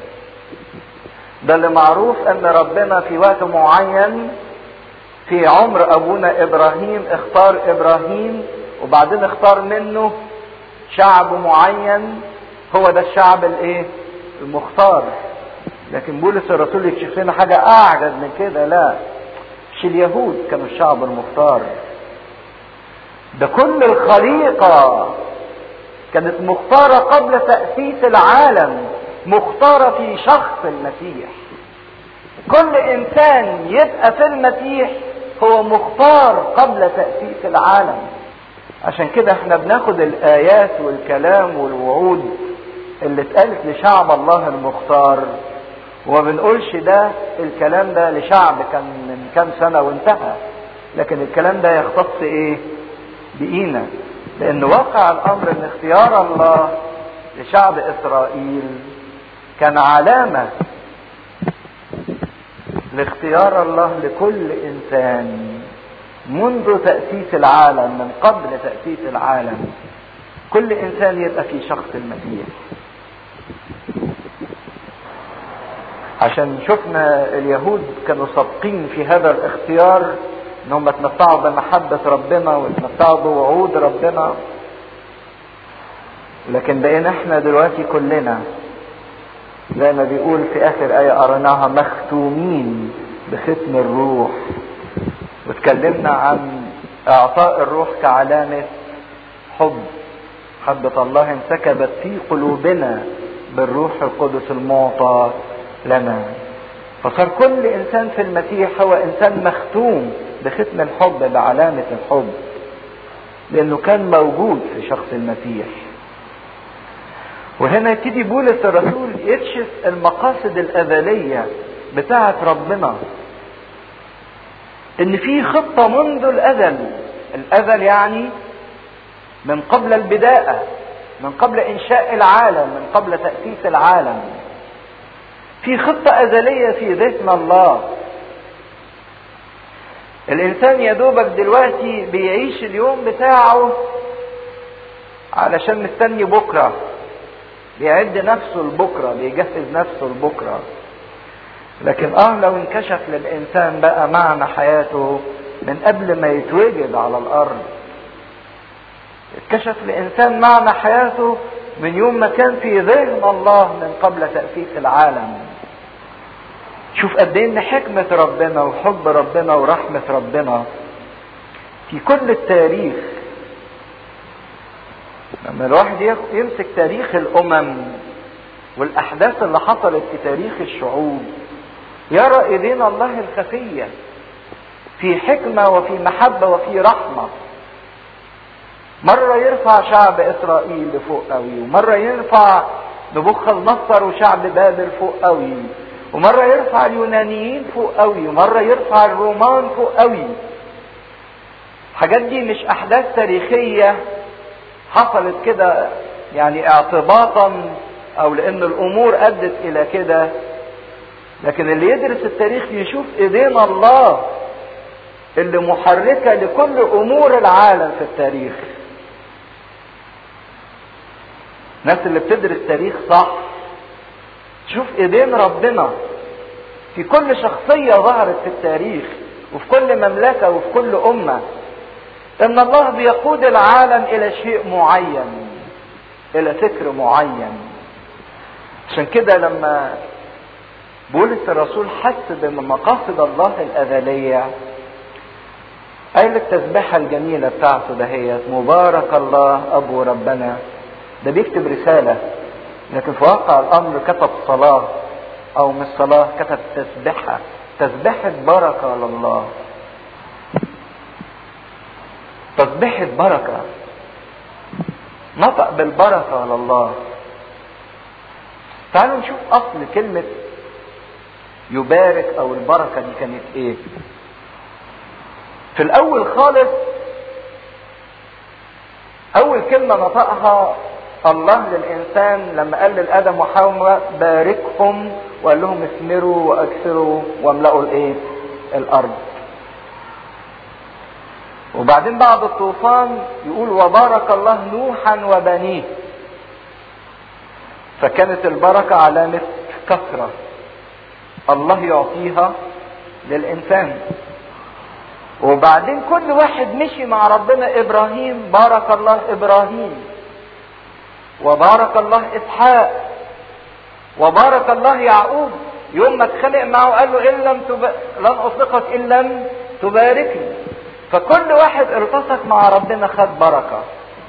ده اللي معروف إن ربنا في وقت معين في عمر أبونا إبراهيم اختار إبراهيم وبعدين اختار منه شعب معين هو ده الشعب الايه المختار لكن بولس الرسول يكشف لنا حاجة أعجز من كده لا مش اليهود كانوا الشعب المختار ده كل الخليقة كانت مختارة قبل تأسيس العالم مختارة في شخص المسيح كل إنسان يبقى في المسيح هو مختار قبل تأسيس العالم عشان كده احنا بناخد الآيات والكلام والوعود اللي اتقالت لشعب الله المختار وما بنقولش ده الكلام ده لشعب كان من كام سنة وانتهى لكن الكلام ده يختص ايه بإينا لأن واقع الأمر أن اختيار الله لشعب إسرائيل كان علامة لاختيار الله لكل إنسان منذ تأسيس العالم من قبل تأسيس العالم كل إنسان يبقى في شخص المسيح عشان شفنا اليهود كانوا سابقين في هذا الاختيار انهم اتمتعوا بمحبة ربنا واتمتعوا بوعود ربنا لكن بقينا احنا دلوقتي كلنا زي ما بيقول في اخر ايه قريناها مختومين بختم الروح واتكلمنا عن اعطاء الروح كعلامة حب حبة الله انسكبت في قلوبنا بالروح القدس المعطى لنا فصار كل انسان في المسيح هو انسان مختوم بختم الحب بعلامة الحب لانه كان موجود في شخص المسيح وهنا يبتدي بولس الرسول يكشف المقاصد الازلية بتاعة ربنا ان في خطة منذ الازل الازل يعني من قبل البداية من قبل انشاء العالم من قبل تأسيس العالم في خطة أزلية في ذهن الله الإنسان يا دوبك دلوقتي بيعيش اليوم بتاعه علشان مستني بكرة بيعد نفسه لبكرة بيجهز نفسه لبكرة لكن اه لو انكشف للإنسان بقى معنى حياته من قبل ما يتوجد على الأرض اتكشف لإنسان معنى حياته من يوم ما كان في ذهن الله من قبل تأسيس العالم شوف قد ايه ان حكمة ربنا وحب ربنا ورحمة ربنا في كل التاريخ لما الواحد يمسك تاريخ الامم والاحداث اللي حصلت في تاريخ الشعوب يرى ايدين الله الخفية في حكمة وفي محبة وفي رحمة مرة يرفع شعب اسرائيل لفوق قوي ومرة يرفع نبوخذ نصر وشعب بابل فوق قوي ومرة يرفع اليونانيين فوق قوي ومرة يرفع الرومان فوق قوي الحاجات دي مش احداث تاريخيه حصلت كده يعني اعتباطا او لان الامور ادت الى كده لكن اللي يدرس التاريخ يشوف ايدين الله اللي محركه لكل امور العالم في التاريخ الناس اللي بتدرس تاريخ صح تشوف ايدين ربنا في كل شخصيه ظهرت في التاريخ وفي كل مملكه وفي كل امه ان الله بيقود العالم الى شيء معين الى فكر معين عشان كده لما بولس الرسول حس بمقاصد الله الازليه قال التسبيحه الجميله بتاعته دهيت مبارك الله ابو ربنا ده بيكتب رساله لكن في واقع الامر كتب صلاه او مش صلاه كتب تسبيحه تسبيحه بركه لله تسبيحه بركه نطق بالبركه لله تعالوا نشوف اصل كلمه يبارك او البركه دي كانت ايه في الاول خالص اول كلمه نطقها الله للانسان لما قال للادم وحواء باركهم وقال لهم اثمروا واكثروا واملأوا الايه الارض وبعدين بعد الطوفان يقول وبارك الله نوحا وبنيه فكانت البركه علامه كثره الله يعطيها للانسان وبعدين كل واحد مشي مع ربنا ابراهيم بارك الله ابراهيم وبارك الله اسحاق وبارك الله يعقوب يوم ما اتخانق معه قال له ان لم تب... لن اطلقك ان لم تباركني فكل واحد التصق مع ربنا خد بركه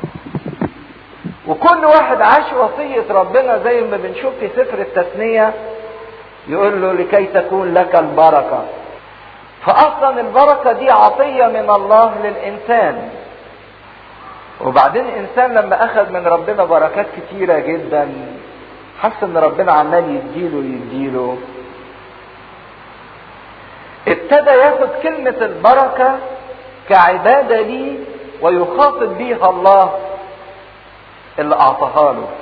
وكل واحد عاش وصيه ربنا زي ما بنشوف في سفر التثنيه يقول له لكي تكون لك البركه فاصلا البركه دي عطيه من الله للانسان وبعدين الانسان لما اخذ من ربنا بركات كتيره جدا حس ان ربنا عمال يديله يديله ابتدى ياخد كلمة البركة كعبادة ليه ويخاطب بيها الله اللي اعطاها له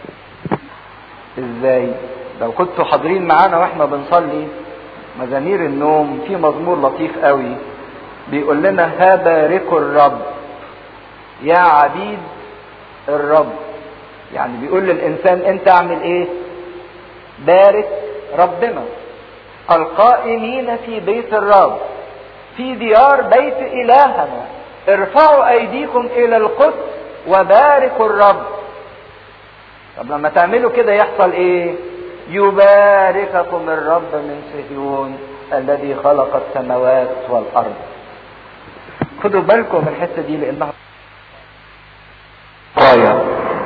ازاي لو كنتوا حاضرين معانا واحنا بنصلي مزامير النوم في مزمور لطيف قوي بيقول لنا ها باركوا الرب يا عبيد الرب يعني بيقول للانسان انت اعمل ايه بارك ربنا القائمين في بيت الرب في ديار بيت الهنا ارفعوا ايديكم الى القدس وباركوا الرب طب لما تعملوا كده يحصل ايه يبارككم الرب من صهيون الذي خلق السماوات والارض خدوا بالكم من الحته دي لانها غايه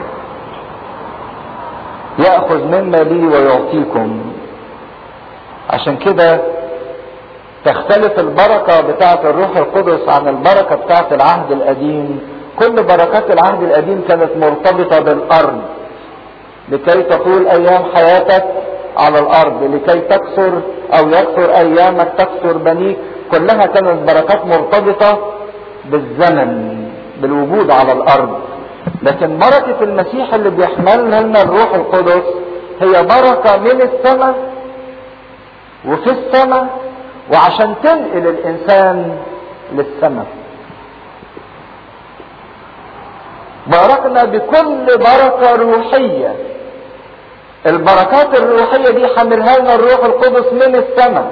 ياخذ مما لي ويعطيكم عشان كده تختلف البركه بتاعه الروح القدس عن البركه بتاعه العهد القديم كل بركات العهد القديم كانت مرتبطه بالارض لكي تطول ايام حياتك على الارض لكي تكثر او يكثر ايامك تكثر بنيك كلها كانت بركات مرتبطه بالزمن بالوجود على الارض لكن بركه المسيح اللي بيحملها لنا الروح القدس هي بركه من السماء وفي السماء وعشان تنقل الانسان للسماء باركنا بكل بركه روحيه البركات الروحيه دي حملها لنا الروح القدس من السماء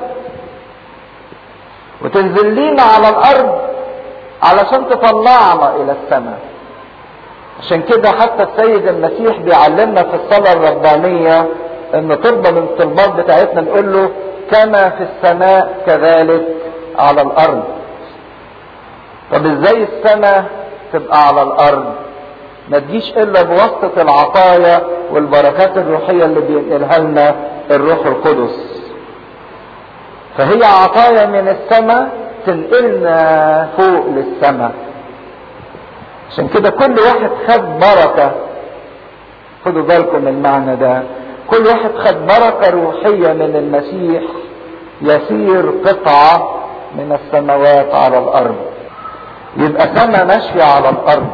وتنزل لينا على الارض علشان تطلعنا الى السماء عشان كده حتى السيد المسيح بيعلمنا في الصلاه الربانيه ان طلبه من الطلبات بتاعتنا نقول له كما في السماء كذلك على الارض طب ازاي السماء تبقى على الارض ما تجيش الا بواسطه العطايا والبركات الروحيه اللي بينقلها لنا الروح القدس فهي عطايا من السماء تنقلنا فوق للسماء عشان كده كل واحد خد بركة خدوا بالكم من المعنى ده كل واحد خد بركة روحية من المسيح يسير قطعة من السماوات على الأرض يبقى سما ماشية على الارض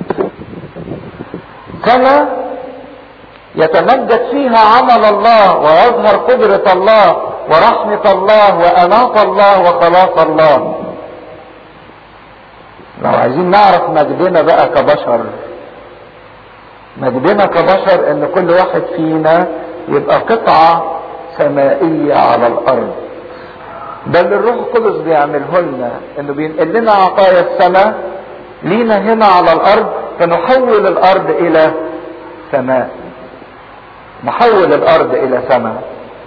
سما يتمجد فيها عمل الله ويظهر قدرة الله ورحمة الله وأناة الله وخلاص الله لو عايزين نعرف مجدنا بقى كبشر مجدنا كبشر ان كل واحد فينا يبقى قطعة سمائية على الارض ده اللي الروح القدس بيعمله لنا انه بينقل لنا عطايا السماء لينا هنا على الارض فنحول الارض الى سماء نحول الارض الى سماء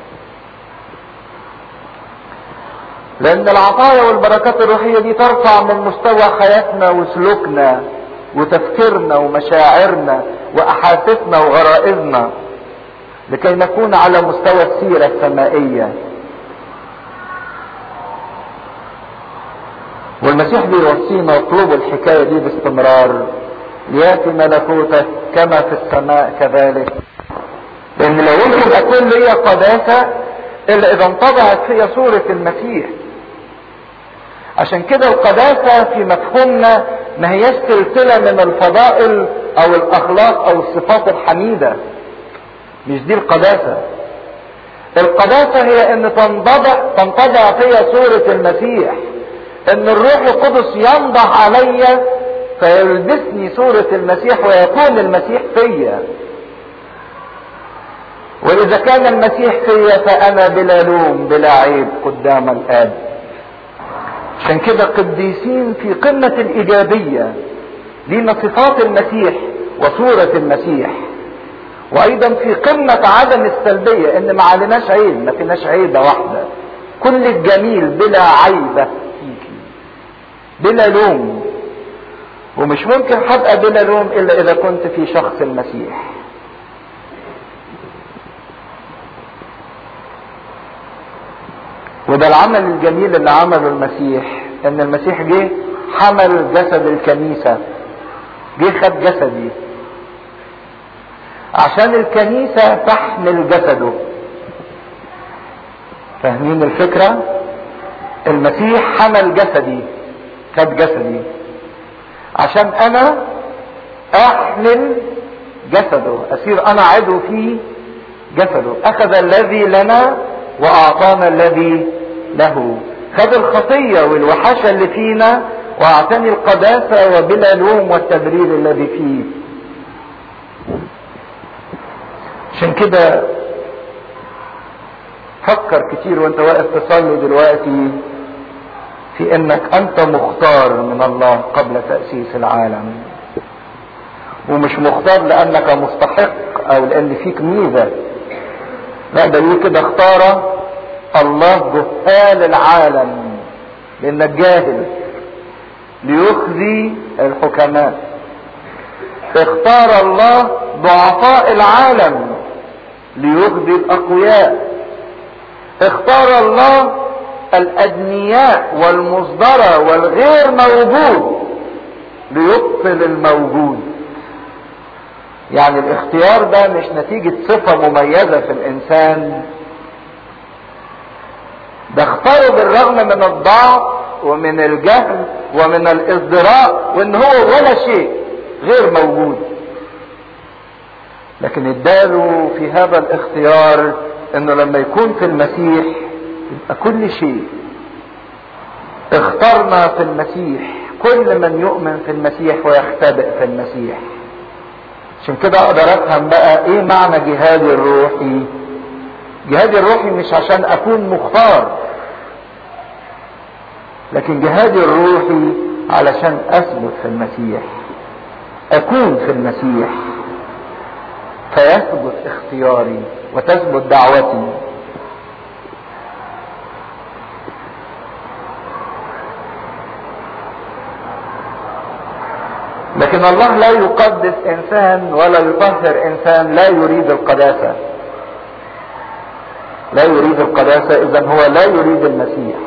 لان العطايا والبركات الروحية دي ترفع من مستوى حياتنا وسلوكنا وتفكيرنا ومشاعرنا واحاسيسنا وغرائزنا لكي نكون على مستوى السيرة السمائية والمسيح بيوصينا اطلبوا الحكاية دي باستمرار لياتي ملكوتك كما في السماء كذلك لان لو يمكن اكون ليا قداسة الا اذا انطبعت في صورة المسيح عشان كده القداسة في مفهومنا ما هياش سلسلة من الفضائل او الاخلاق او الصفات الحميدة مش دي القداسة القداسة هي ان تنطبع تنطبع فيا صورة المسيح ان الروح القدس ينضح عليا فيلبسني صورة المسيح ويكون المسيح فيا واذا كان المسيح فيا فانا بلا لوم بلا عيب قدام الاب عشان كده قديسين في قمة الايجابية لينا صفات المسيح وصورة المسيح وايضا في قمة عدم السلبية ان ما عليناش عيب ما فيناش عيبة واحدة كل الجميل بلا عيبة فيكي بلا لوم ومش ممكن هبقى بلا لوم الا اذا كنت في شخص المسيح وده العمل الجميل اللي عمله المسيح ان المسيح جه حمل جسد الكنيسة جه خد جسدي عشان الكنيسة تحمل جسده فاهمين الفكرة المسيح حمل جسدي خد جسدي عشان انا احمل جسده اصير انا عضو في جسده اخذ الذي لنا واعطانا الذي له خد الخطية والوحشة اللي فينا واعطاني القداسة وبلا لوم والتبرير الذي فيه عشان كده فكر كتير وانت واقف تصلي دلوقتي في انك انت مختار من الله قبل تأسيس العالم ومش مختار لانك مستحق او لان فيك ميزة لا ده يقول كده اختار الله جهال العالم لانك جاهل ليخزي الحكماء اختار الله ضعفاء العالم ليخزي الاقوياء اختار الله الادنياء والمصدرة والغير موجود ليبطل الموجود يعني الاختيار ده مش نتيجة صفة مميزة في الانسان ده اختاره بالرغم من الضعف ومن الجهل ومن الازدراء وان هو ولا شيء غير موجود لكن اداله في هذا الاختيار انه لما يكون في المسيح يبقى كل شيء اخترنا في المسيح كل من يؤمن في المسيح ويختبئ في المسيح عشان كده اقدر افهم بقى ايه معنى جهادي الروحي جهادي الروحي مش عشان اكون مختار لكن جهادي الروحي علشان اثبت في المسيح اكون في المسيح فيثبت اختياري وتثبت دعوتي لكن الله لا يقدس انسان ولا يطهر انسان لا يريد القداسه لا يريد القداسه اذا هو لا يريد المسيح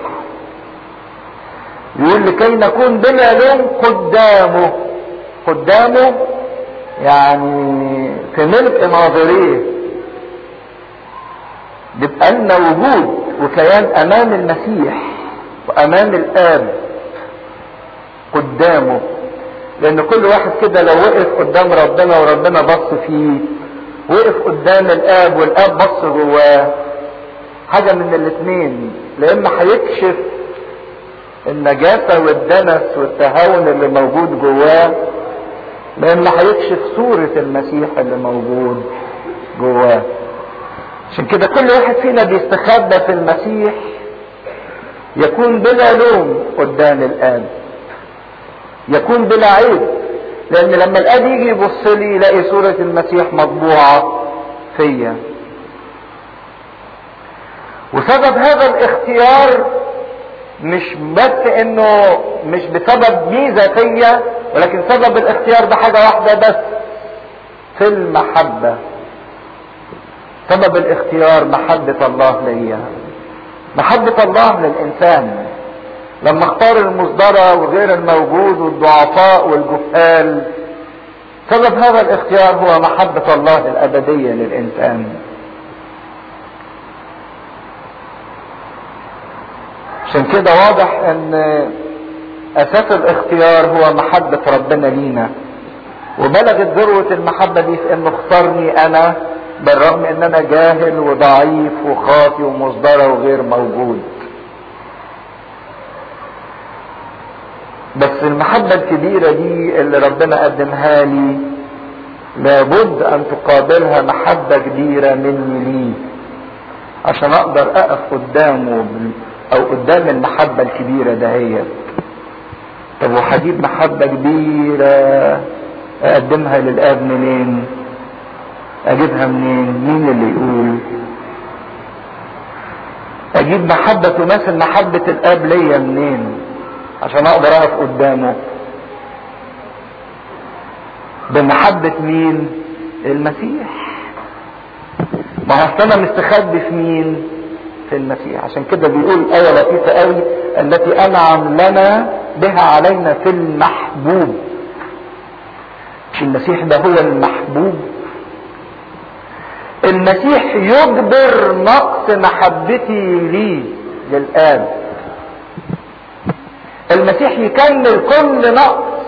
يقول لكي نكون بلا لوم قدامه قدامه يعني في ملء ناظريه بيبقى لنا وجود وكيان امام المسيح وامام الاب قدامه لان كل واحد كده لو وقف قدام ربنا وربنا بص فيه وقف قدام الاب والاب بص جواه حاجة من الاثنين لا اما هيكشف النجاسة والدنس والتهاون اللي موجود جواه لا اما هيكشف صورة المسيح اللي موجود جواه عشان كده كل واحد فينا بيستخبى في المسيح يكون بلا لوم قدام الاب يكون بلا عيب لان لما الاب يجي يبص لي يلاقي صورة المسيح مطبوعة فيا وسبب هذا الاختيار مش بس انه مش بسبب ميزة فيا ولكن سبب الاختيار ده حاجة واحدة بس في المحبة سبب الاختيار محبة الله ليا محبة الله للإنسان لما اختار المصدرة وغير الموجود والضعفاء والجهال سبب هذا الاختيار هو محبة الله الأبدية للإنسان عشان كده واضح ان اساس الاختيار هو محبة ربنا لينا وبلغت ذروة المحبة دي في انه اختارني انا بالرغم ان انا جاهل وضعيف وخاطي ومصدرة وغير موجود بس المحبة الكبيرة دي اللي ربنا قدمها لي لابد ان تقابلها محبة كبيرة مني ليه عشان اقدر اقف قدامه او قدام المحبة الكبيرة دهيت طب وهجيب محبة كبيرة اقدمها للاب منين اجيبها منين مين اللي يقول اجيب محبة تماثل محبة الاب ليا منين عشان اقدر اقف قدامه بمحبة مين المسيح ما هو انا مستخبي في مين في المسيح عشان كده بيقول آية لطيفة قوي التي أنعم لنا بها علينا في المحبوب المسيح ده هو المحبوب المسيح يجبر نقص محبتي لي للآب المسيح يكمل كل نقص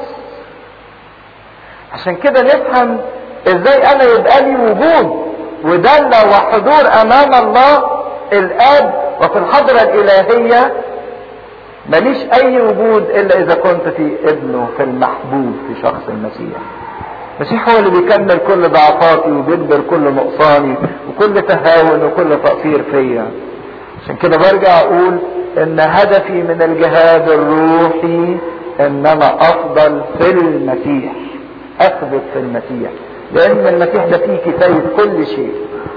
عشان كده نفهم ازاي انا يبقى لي وجود ودلة وحضور امام الله الاب وفي الحضرة الالهية ماليش اي وجود الا اذا كنت في ابنه في المحبوب في شخص المسيح المسيح هو اللي بيكمل كل ضعفاتي وبيجبر كل نقصاني وكل تهاون وكل تقصير فيا عشان كده برجع اقول ان هدفي من الجهاد الروحي ان انا افضل في المسيح اثبت في المسيح لان المسيح ده فيه كفاية كل شيء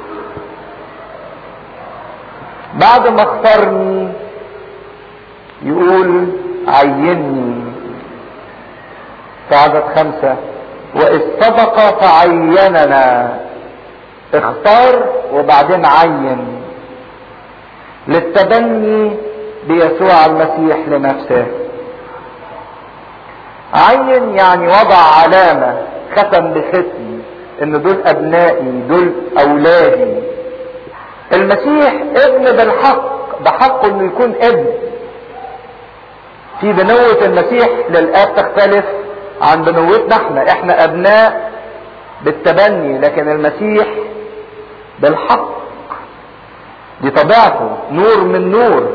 بعد ما اختارني يقول عيني في عدد خمسة وإذ سبق فعيننا اختار وبعدين عين للتبني بيسوع المسيح لنفسه عين يعني وضع علامة ختم بختم ان دول ابنائي دول اولادي المسيح ابن بالحق بحقه انه يكون ابن في بنوة المسيح للاب تختلف عن بنوتنا احنا احنا ابناء بالتبني لكن المسيح بالحق دي طبيعته نور من نور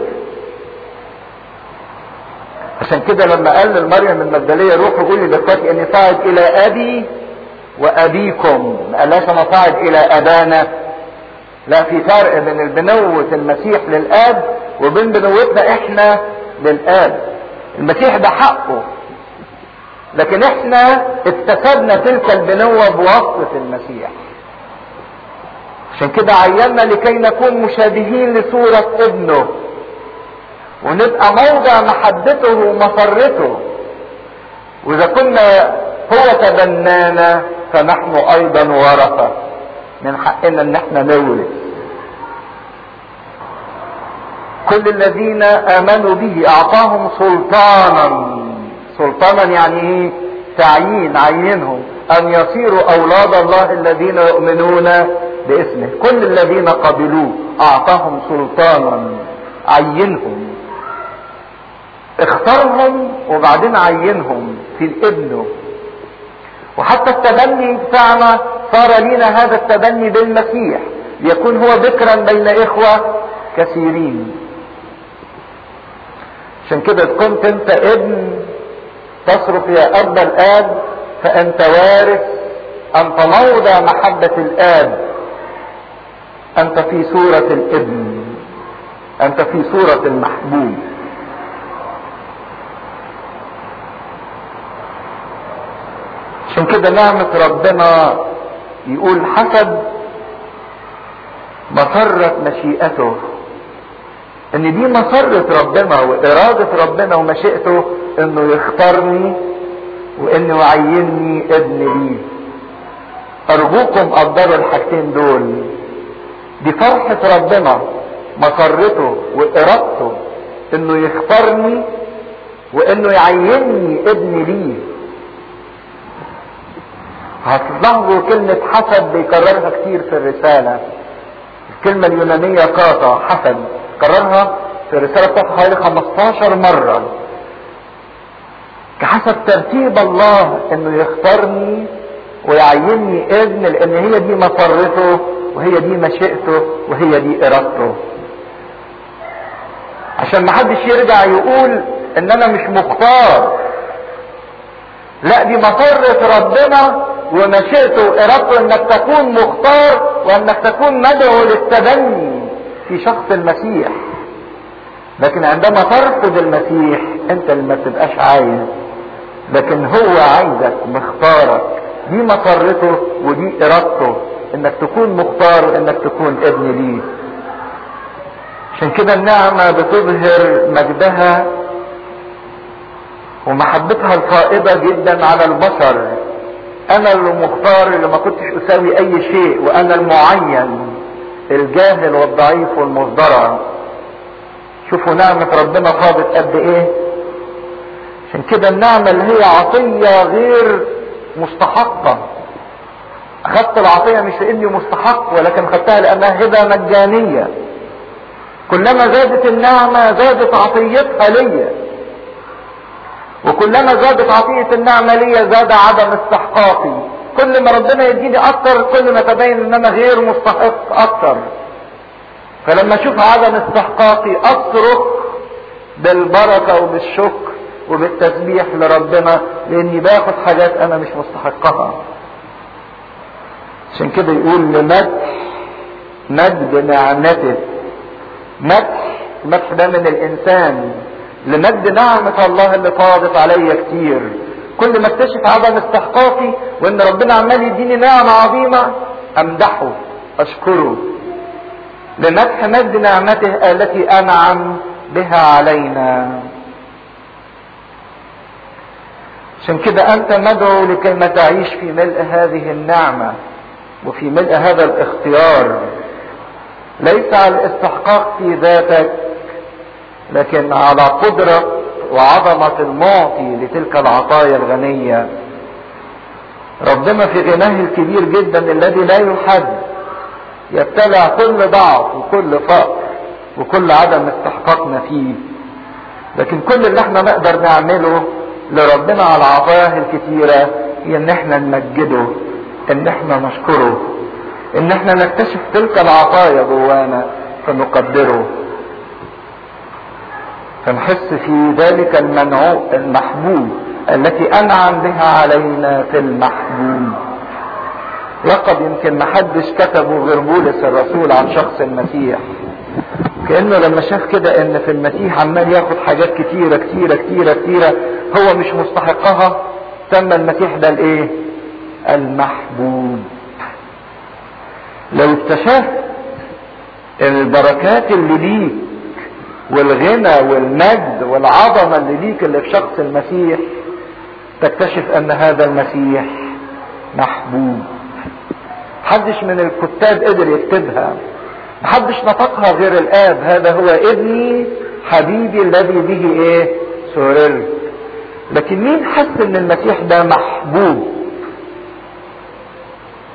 عشان كده لما قال لمريم المجدليه روحوا قولي لاخواتي اني صاعد الى ابي وابيكم ما قالهاش انا صاعد الى ابانا لا في فرق بين البنوة المسيح للاب وبين بنوتنا احنا للاب المسيح ده حقه لكن احنا اكتسبنا تلك البنوة بواسطة المسيح عشان كده عينا لكي نكون مشابهين لصورة ابنه ونبقى موضع محبته ومسرته واذا كنا هو تبنانا فنحن ايضا ورثة من حقنا ان احنا نورث كل الذين امنوا به اعطاهم سلطانا سلطانا يعني ايه تعيين عينهم ان يصيروا اولاد الله الذين يؤمنون باسمه كل الذين قبلوه اعطاهم سلطانا عينهم اختارهم وبعدين عينهم في ابنه وحتى التبني بتاعنا صار لينا هذا التبني بالمسيح ليكون هو ذكرا بين اخوة كثيرين عشان كده كنت انت ابن تصرف يا اب الاب فانت وارث انت موضع محبة الاب انت في صورة الابن انت في صورة المحبوب عشان كده نعمة ربنا يقول حسب مسرة مشيئته ان دي مسرة ربنا وارادة ربنا ومشيئته انه يختارني وانه يعيني ابن ليه ارجوكم قدروا الحاجتين دول دي فرحة ربنا مسرته وارادته انه يختارني وانه يعيني ابن ليه هتلاحظوا كلمة حسب بيكررها كتير في الرسالة الكلمة اليونانية كاتا حسب كررها في الرسالة بتاعته حوالي 15 مرة كحسب ترتيب الله انه يختارني ويعيني ابن لان هي دي مسرته وهي دي مشيئته وهي دي ارادته عشان محدش يرجع يقول ان انا مش مختار لا دي مسرة ربنا ومشيئته وارادته انك تكون مختار وانك تكون مدعو للتبني في شخص المسيح لكن عندما ترفض المسيح انت اللي ما تبقاش عايز لكن هو عايزك مختارك دي مسرته ودي ارادته انك تكون مختار وانك تكون ابن ليه عشان كده النعمة بتظهر مجدها ومحبتها الفائضة جدا على البشر انا المختار اللي ما كنتش اساوي اي شيء وانا المعين الجاهل والضعيف والمصدرع شوفوا نعمة ربنا فاضت قد ايه عشان كده النعمة اللي هي عطية غير مستحقة اخدت العطية مش لاني مستحق ولكن خدتها لانها هبة مجانية كلما زادت النعمة زادت عطيتها ليا وكلما زادت عطية النعمة ليا زاد عدم استحقاقي كل ما ربنا يديني اكتر كل ما تبين ان انا غير مستحق اكتر فلما اشوف عدم استحقاقي اصرخ بالبركة وبالشكر وبالتسبيح لربنا لاني باخد حاجات انا مش مستحقها عشان كده يقول لمدح مجد نعمته مدح المدح ده من الانسان لمجد نعمة الله اللي فاضت عليا كتير كل ما اكتشف عدم استحقاقي وان ربنا عمال يديني نعمة عظيمة امدحه اشكره لمدح مجد نعمته التي انعم بها علينا عشان كده انت مدعو لكي ما تعيش في ملء هذه النعمة وفي ملء هذا الاختيار ليس على الاستحقاق في ذاتك لكن على قدرة وعظمة المعطي لتلك العطايا الغنية ربنا في غناه الكبير جدا الذي لا يحد يبتلع كل ضعف وكل فقر وكل عدم استحقاقنا فيه لكن كل اللي احنا نقدر نعمله لربنا على عطاياه الكتيرة هي ان احنا نمجده ان احنا نشكره ان احنا نكتشف تلك العطايا جوانا فنقدره فنحس في ذلك المنعو المحبوب التي انعم بها علينا في المحبوب لقب يمكن محدش كتبه غير بولس الرسول عن شخص المسيح كانه لما شاف كده ان في المسيح عمال ياخد حاجات كتيره كتيره كتيره كتيره هو مش مستحقها سمى المسيح ده الايه المحبوب لو اكتشفت البركات اللي ليك والغنى والمجد والعظمه اللي ليك اللي في شخص المسيح تكتشف ان هذا المسيح محبوب محدش من الكتاب قدر يكتبها محدش نطقها غير الاب هذا هو ابني حبيبي الذي به ايه سررت لكن مين حس ان المسيح ده محبوب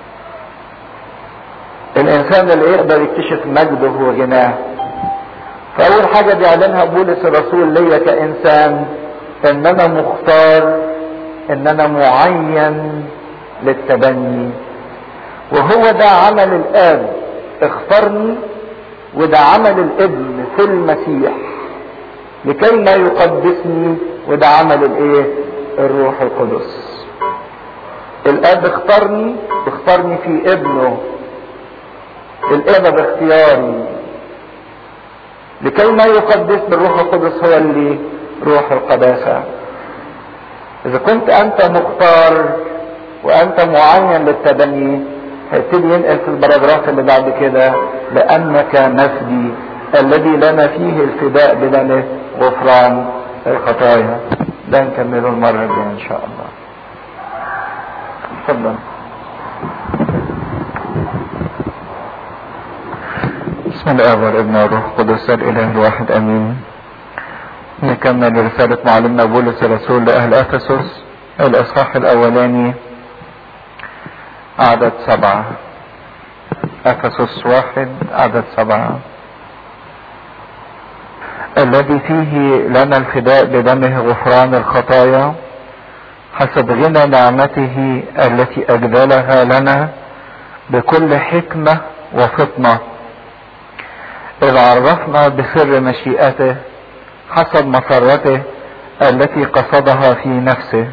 الانسان اللي يقدر يكتشف مجده وغناه فاول حاجة بيعلنها بولس الرسول ليا كانسان ان انا مختار ان انا معين للتبني وهو ده عمل الاب اختارني وده عمل الابن في المسيح لكي ما يقدسني وده عمل الايه الروح القدس الاب اختارني اختارني في ابنه الاب باختياري لكي ما يقدسني الروح القدس هو اللي روح القداسة اذا كنت انت مختار وانت معين للتبني هيبتدي ينقل في البراجراف اللي بعد كده لانك مفدي الذي لنا فيه الفداء بدمه غفران الخطايا ده نكمله المرة الجاية ان شاء الله تفضل بسم الله والابن والروح القدس الاله الواحد امين نكمل رسالة معلمنا بولس الرسول لأهل أفسس الإصحاح الأولاني عدد سبعة أفسس واحد عدد سبعة الذي فيه لنا الفداء بدمه غفران الخطايا حسب غنى نعمته التي أجدلها لنا بكل حكمة وفطنة إذ عرفنا بسر مشيئته حسب مسرته التي قصدها في نفسه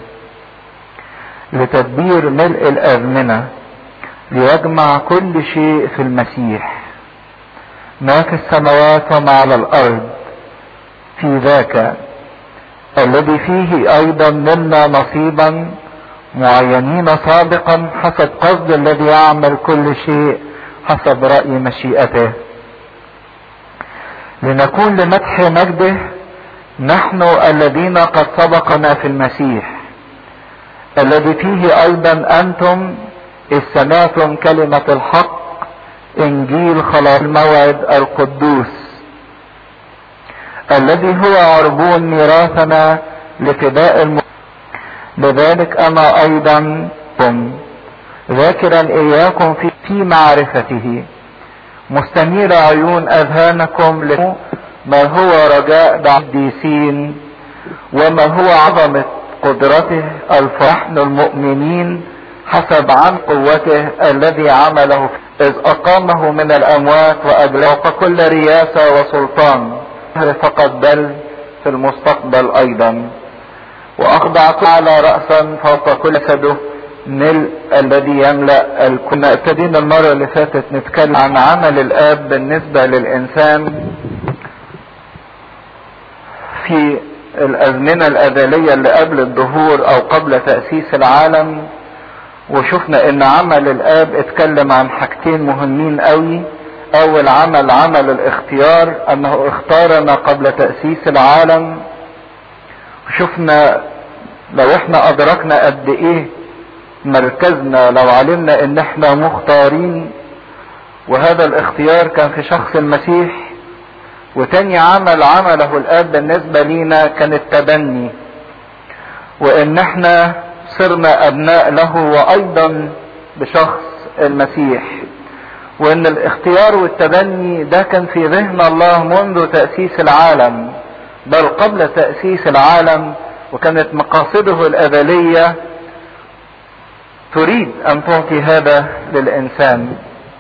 لتدبير ملء الازمنه ليجمع كل شيء في المسيح ما في السماوات وما على الارض في ذاك الذي فيه ايضا منا نصيبا معينين سابقا حسب قصد الذي يعمل كل شيء حسب راي مشيئته لنكون لمدح مجده نحن الذين قد سبقنا في المسيح الذي فيه ايضا انتم اذ سمعتم كلمة الحق انجيل خلاص الموعد القدوس الذي هو عربون ميراثنا لفداء الم... لذلك انا ايضا كم ذاكرا اياكم في, في معرفته مستنير عيون اذهانكم لكم ما هو رجاء القديسين وما هو عظمة قدرته الفرحن المؤمنين حسب عن قوته الذي عمله إذ أقامه من الأموات وأجله كل رياسة وسلطان فقط بل في المستقبل أيضا وأخضع على رأسا فوق كل جسده ملء الذي يملأ كنا ابتدينا المرة اللي فاتت نتكلم عن عمل الآب بالنسبة للإنسان في الازمنه الازليه اللي قبل الظهور او قبل تاسيس العالم وشفنا ان عمل الاب اتكلم عن حاجتين مهمين قوي اول عمل عمل الاختيار انه اختارنا قبل تاسيس العالم شفنا لو احنا ادركنا قد ايه مركزنا لو علمنا ان احنا مختارين وهذا الاختيار كان في شخص المسيح وتاني عمل عمله الاب بالنسبة لينا كان التبني وان احنا صرنا ابناء له وايضا بشخص المسيح وان الاختيار والتبني ده كان في ذهن الله منذ تأسيس العالم بل قبل تأسيس العالم وكانت مقاصده الأزلية تريد أن تعطي هذا للإنسان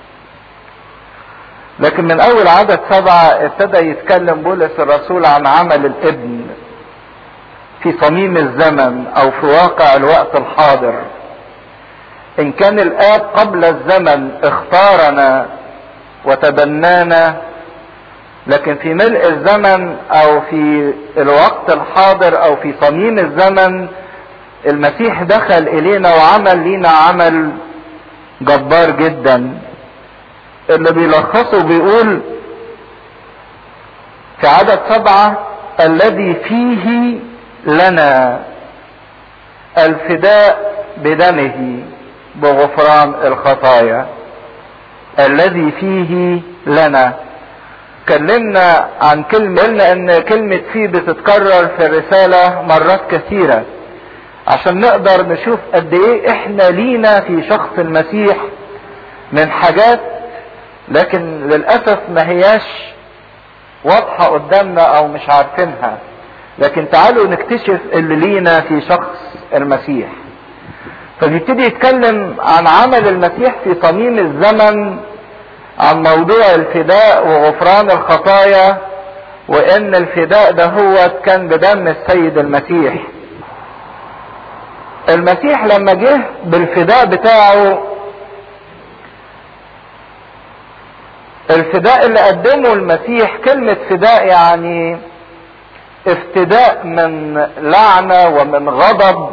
لكن من اول عدد سبعة ابتدى يتكلم بولس الرسول عن عمل الابن في صميم الزمن او في واقع الوقت الحاضر ان كان الاب قبل الزمن اختارنا وتبنانا لكن في ملء الزمن او في الوقت الحاضر او في صميم الزمن المسيح دخل الينا وعمل لينا عمل جبار جدا اللي بيلخصه بيقول في عدد سبعة الذي فيه لنا الفداء بدمه بغفران الخطايا الذي فيه لنا اتكلمنا عن كلمة قلنا ان كلمة فيه بتتكرر في الرسالة مرات كثيرة عشان نقدر نشوف قد ايه احنا لينا في شخص المسيح من حاجات لكن للأسف ما هياش واضحة قدامنا او مش عارفينها لكن تعالوا نكتشف اللي لينا في شخص المسيح فبيبتدي يتكلم عن عمل المسيح في صميم الزمن عن موضوع الفداء وغفران الخطايا وان الفداء ده هو كان بدم السيد المسيح المسيح لما جه بالفداء بتاعه الفداء اللي قدمه المسيح كلمة فداء يعني افتداء من لعنة ومن غضب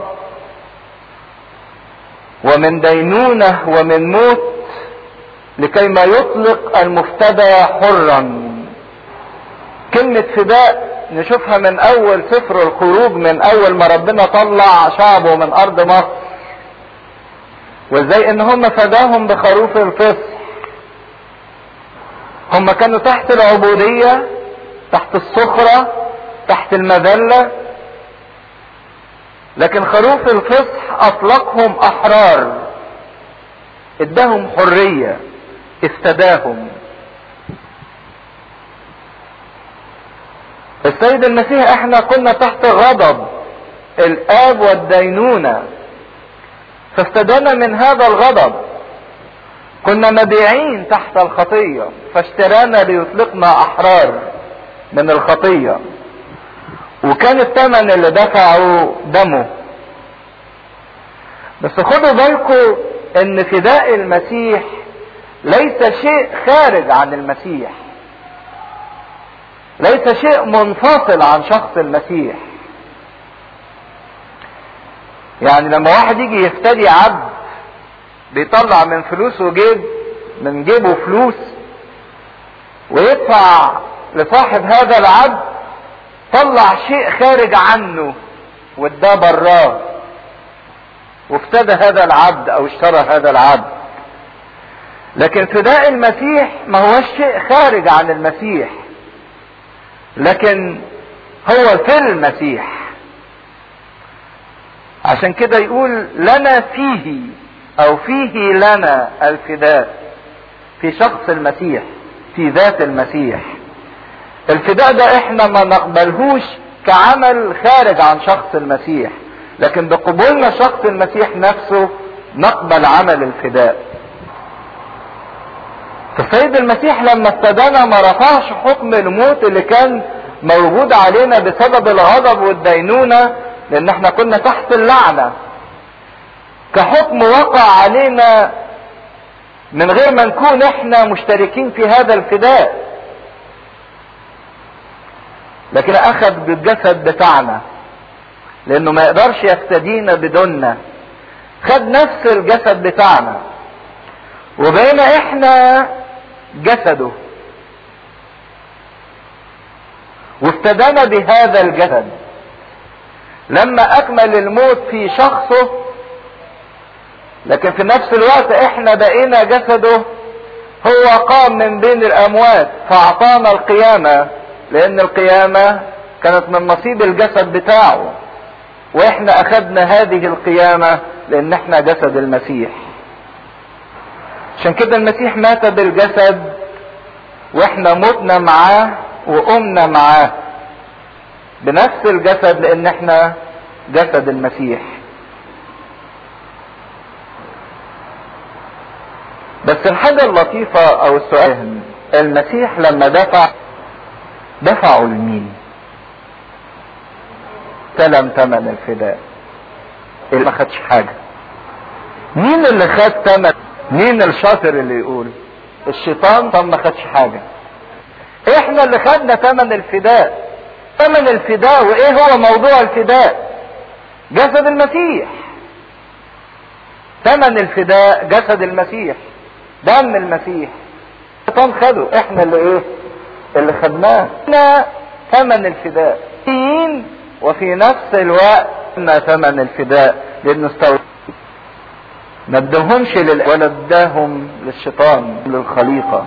ومن دينونة ومن موت لكي ما يطلق المفتدى حرا كلمة فداء نشوفها من اول سفر الخروج من اول ما ربنا طلع شعبه من ارض مصر وازاي ان هم فداهم بخروف الفصح هم كانوا تحت العبودية تحت الصخرة تحت المذلة لكن خروف الفصح اطلقهم احرار اداهم حرية افتداهم السيد المسيح احنا كنا تحت غضب الاب والدينونة فافتدانا من هذا الغضب كنا مبيعين تحت الخطية فاشترانا ليطلقنا احرار من الخطية وكان الثمن اللي دفعه دمه بس خدوا بالكم ان فداء المسيح ليس شيء خارج عن المسيح ليس شيء منفصل عن شخص المسيح يعني لما واحد يجي يفتدي عبد بيطلع من فلوسه جيب من جيبه فلوس ويدفع لصاحب هذا العبد طلع شيء خارج عنه واداه براه وافتدى هذا العبد او اشترى هذا العبد لكن فداء المسيح ما هو شيء خارج عن المسيح لكن هو في المسيح عشان كده يقول لنا فيه او فيه لنا الفداء في شخص المسيح في ذات المسيح الفداء ده احنا ما نقبلهوش كعمل خارج عن شخص المسيح لكن بقبولنا شخص المسيح نفسه نقبل عمل الفداء فالسيد المسيح لما ابتدانا ما رفعش حكم الموت اللي كان موجود علينا بسبب الغضب والدينونة لان احنا كنا تحت اللعنة كحكم وقع علينا من غير ما نكون احنا مشتركين في هذا الفداء لكن اخذ بالجسد بتاعنا لانه ما يقدرش يفتدينا بدوننا خد نفس الجسد بتاعنا وبقينا احنا جسده وافتدانا بهذا الجسد لما اكمل الموت في شخصه لكن في نفس الوقت احنا بقينا جسده هو قام من بين الاموات فاعطانا القيامة لان القيامة كانت من نصيب الجسد بتاعه واحنا اخدنا هذه القيامة لان احنا جسد المسيح عشان كده المسيح مات بالجسد واحنا متنا معاه وقمنا معاه بنفس الجسد لان احنا جسد المسيح بس الحاجة اللطيفة او السؤال المسيح لما دفع دفعوا لمين استلم ثمن الفداء اللي ما خدش حاجة مين اللي خد ثمن مين الشاطر اللي يقول الشيطان طب ما خدش حاجة احنا اللي خدنا ثمن الفداء ثمن الفداء وايه هو موضوع الفداء جسد المسيح ثمن الفداء جسد المسيح دم المسيح الشيطان خده احنا اللي ايه اللي خدناه احنا ثمن الفداء وفي نفس الوقت ما ثمن الفداء لانه استوى ما ادهمش لل... ولا اداهم للشيطان للخليقة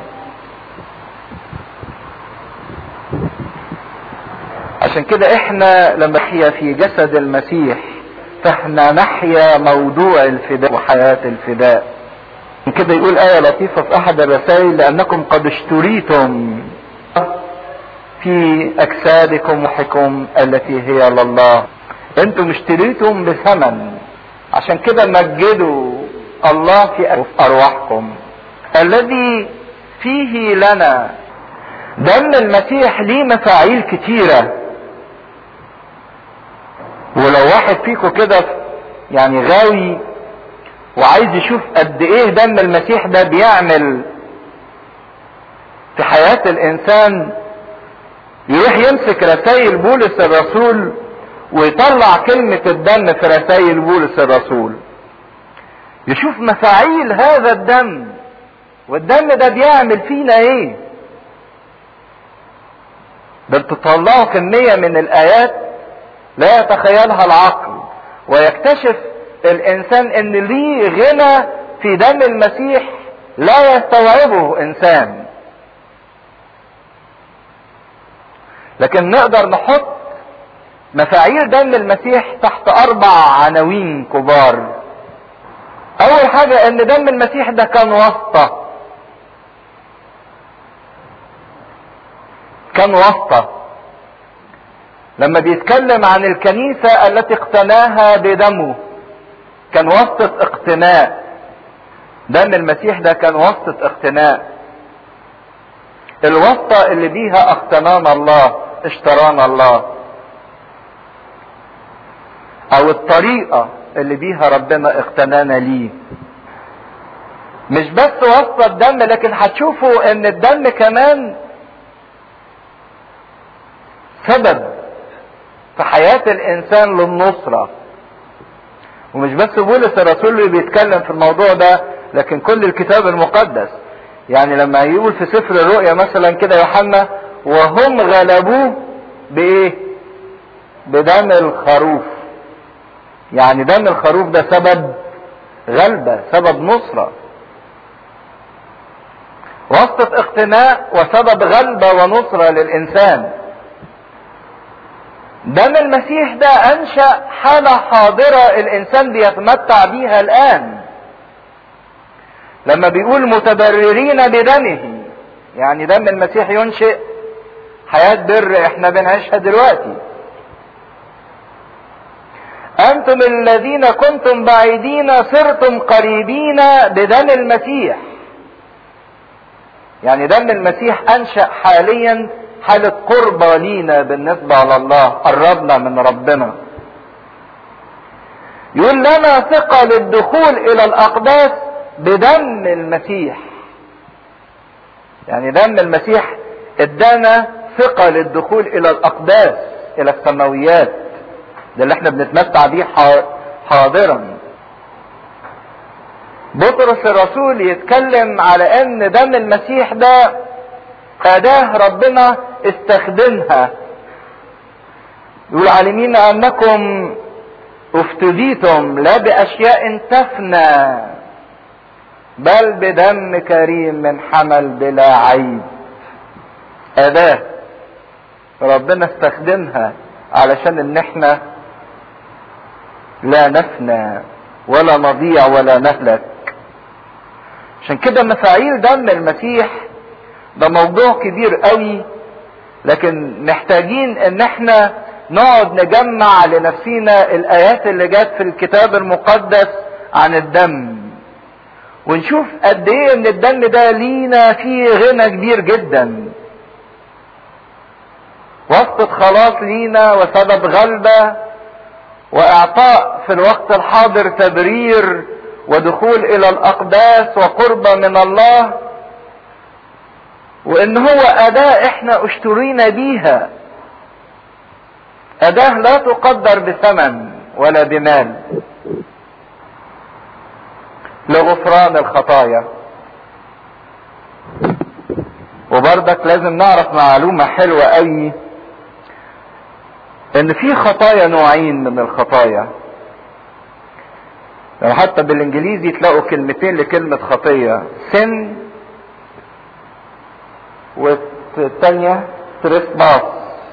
عشان كده احنا لما نحيا في جسد المسيح فاحنا نحيا موضوع الفداء وحياة الفداء كده يقول آية لطيفة في أحد الرسائل لأنكم قد اشتريتم في اجسادكم وحكم التي هي لله انتم اشتريتم بثمن عشان كده مجدوا الله في ارواحكم الذي فيه لنا دم المسيح ليه مفاعيل كتيرة ولو واحد فيكم كده يعني غاوي وعايز يشوف قد ايه دم المسيح ده بيعمل في حياة الانسان يروح يمسك رسائل بولس الرسول ويطلع كلمة الدم في رسائل بولس الرسول يشوف مفاعيل هذا الدم والدم ده بيعمل فينا ايه ده بتطلعوا كمية من الآيات لا يتخيلها العقل ويكتشف الإنسان إن ليه غنى في دم المسيح لا يستوعبه إنسان لكن نقدر نحط مفاعيل دم المسيح تحت أربع عناوين كبار أول حاجة إن دم المسيح ده كان واسطة كان واسطة لما بيتكلم عن الكنيسة التي اقتناها بدمه كان واسطة اقتناء دم المسيح ده كان واسطة اقتناء الواسطة اللي بيها اقتنانا الله اشترانا الله او الطريقة اللي بيها ربنا اقتنانا ليه مش بس واسطة الدم لكن هتشوفوا ان الدم كمان سبب في حياة الإنسان للنصرة ومش بس بولس الرسول اللي بيتكلم في الموضوع ده لكن كل الكتاب المقدس يعني لما يقول في سفر الرؤيا مثلا كده يوحنا وهم غلبوه بإيه؟ بدم الخروف يعني دم الخروف ده سبب غلبة سبب نصرة واسطة اقتناء وسبب غلبة ونصرة للإنسان دم المسيح ده انشا حاله حاضره الانسان بيتمتع بيها الان لما بيقول متبررين بدمه يعني دم المسيح ينشئ حياه بر احنا بنعيشها دلوقتي انتم الذين كنتم بعيدين صرتم قريبين بدم المسيح يعني دم المسيح انشا حاليا حالة قربة لينا بالنسبة على الله قربنا من ربنا يقول لنا ثقة للدخول إلى الأقداس بدم المسيح يعني دم المسيح ادانا ثقة للدخول إلى الأقداس إلى السماويات ده اللي احنا بنتمتع بيه حاضرا بطرس الرسول يتكلم على ان دم المسيح ده أداة ربنا استخدمها يقول عالمين أنكم افتديتم لا بأشياء تفنى بل بدم كريم من حمل بلا عيب أداة ربنا استخدمها علشان ان احنا لا نفنى ولا نضيع ولا نهلك عشان كده مفاعيل دم المسيح ده موضوع كبير قوي لكن محتاجين ان احنا نقعد نجمع لنفسينا الايات اللي جت في الكتاب المقدس عن الدم ونشوف قد ايه ان الدم ده لينا فيه غنى كبير جدا واسطة خلاص لينا وسبب غلبة واعطاء في الوقت الحاضر تبرير ودخول الى الاقداس وقربة من الله وان هو اداة احنا اشترينا بيها اداة لا تقدر بثمن ولا بمال لغفران الخطايا وبرضك لازم نعرف معلومة حلوة قوي ان في خطايا نوعين من الخطايا لو حتى بالانجليزي تلاقوا كلمتين لكلمة خطية سن والتانية تريسباس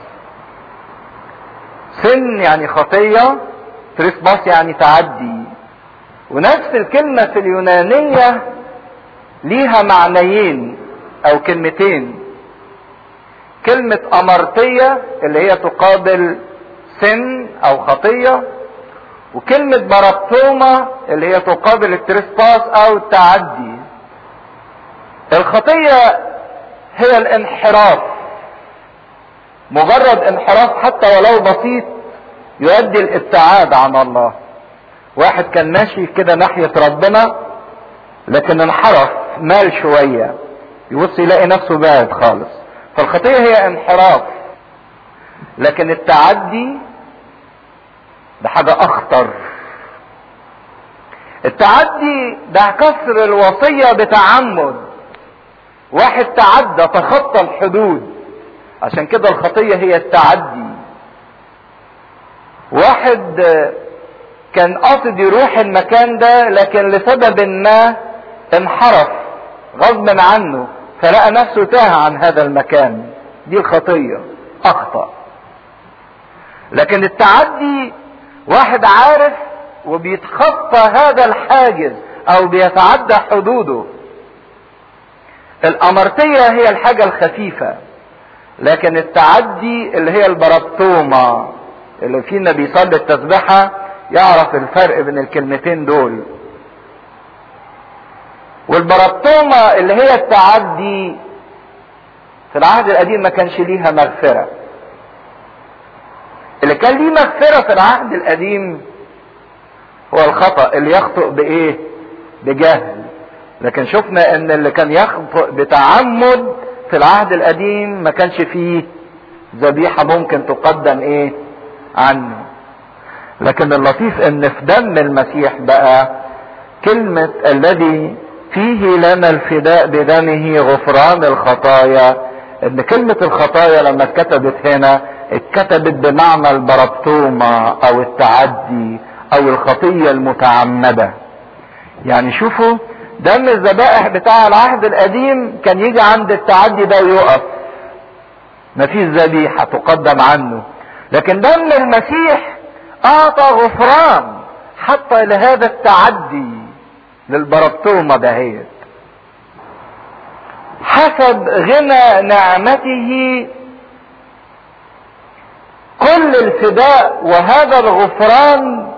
سن يعني خطية تريسباس يعني تعدي ونفس الكلمة في اليونانية ليها معنيين او كلمتين كلمة أمرتية اللي هي تقابل سن أو خطية وكلمة بربتومة اللي هي تقابل التريسباس أو التعدي الخطية هي الانحراف مجرد انحراف حتى ولو بسيط يؤدي الابتعاد عن الله واحد كان ماشي كده ناحية ربنا لكن انحرف مال شوية يبص يلاقي نفسه بعد خالص فالخطية هي انحراف لكن التعدي ده حاجة اخطر التعدي ده كسر الوصية بتعمد واحد تعدى تخطى الحدود عشان كده الخطية هي التعدي واحد كان قاصد يروح المكان ده لكن لسبب ما انحرف غصبا عنه فلقى نفسه تاه عن هذا المكان دي الخطية اخطأ لكن التعدي واحد عارف وبيتخطى هذا الحاجز او بيتعدى حدوده الامرتية هي الحاجة الخفيفة لكن التعدي اللي هي البربتومة اللي فينا بيصلي التسبحة يعرف الفرق بين الكلمتين دول والبربتومة اللي هي التعدي في العهد القديم ما كانش ليها مغفرة اللي كان ليه مغفرة في العهد القديم هو الخطأ اللي يخطئ بإيه؟ بجهل لكن شفنا ان اللي كان يخطئ بتعمد في العهد القديم ما كانش فيه ذبيحة ممكن تقدم ايه عنه لكن اللطيف ان في دم المسيح بقى كلمة الذي فيه لنا الفداء بدمه غفران الخطايا ان كلمة الخطايا لما اتكتبت هنا اتكتبت بمعنى البربتومة او التعدي او الخطية المتعمدة يعني شوفوا دم الذبائح بتاع العهد القديم كان يجي عند التعدي ده ويقف مفيش ذبيحة تقدم عنه لكن دم المسيح اعطى غفران حتى لهذا التعدي للبربتومة دهيت حسب غنى نعمته كل الفداء وهذا الغفران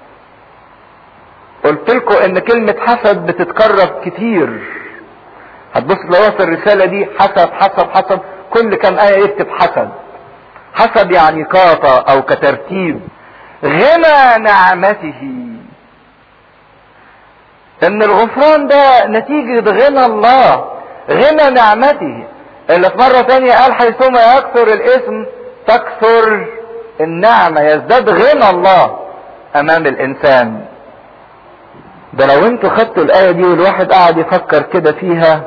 قلت لكم ان كلمة حسب بتتكرر كتير هتبص لو في الرسالة دي حسب حسب حسب كل كام آية يكتب حسب حسب يعني كاطة او كترتيب غنى نعمته ان الغفران ده نتيجة غنى الله غنى نعمته اللي في مرة تانية قال حيثما يكثر الاسم تكثر النعمة يزداد غنى الله امام الانسان ده لو انتوا خدتوا الآية دي والواحد قاعد يفكر كده فيها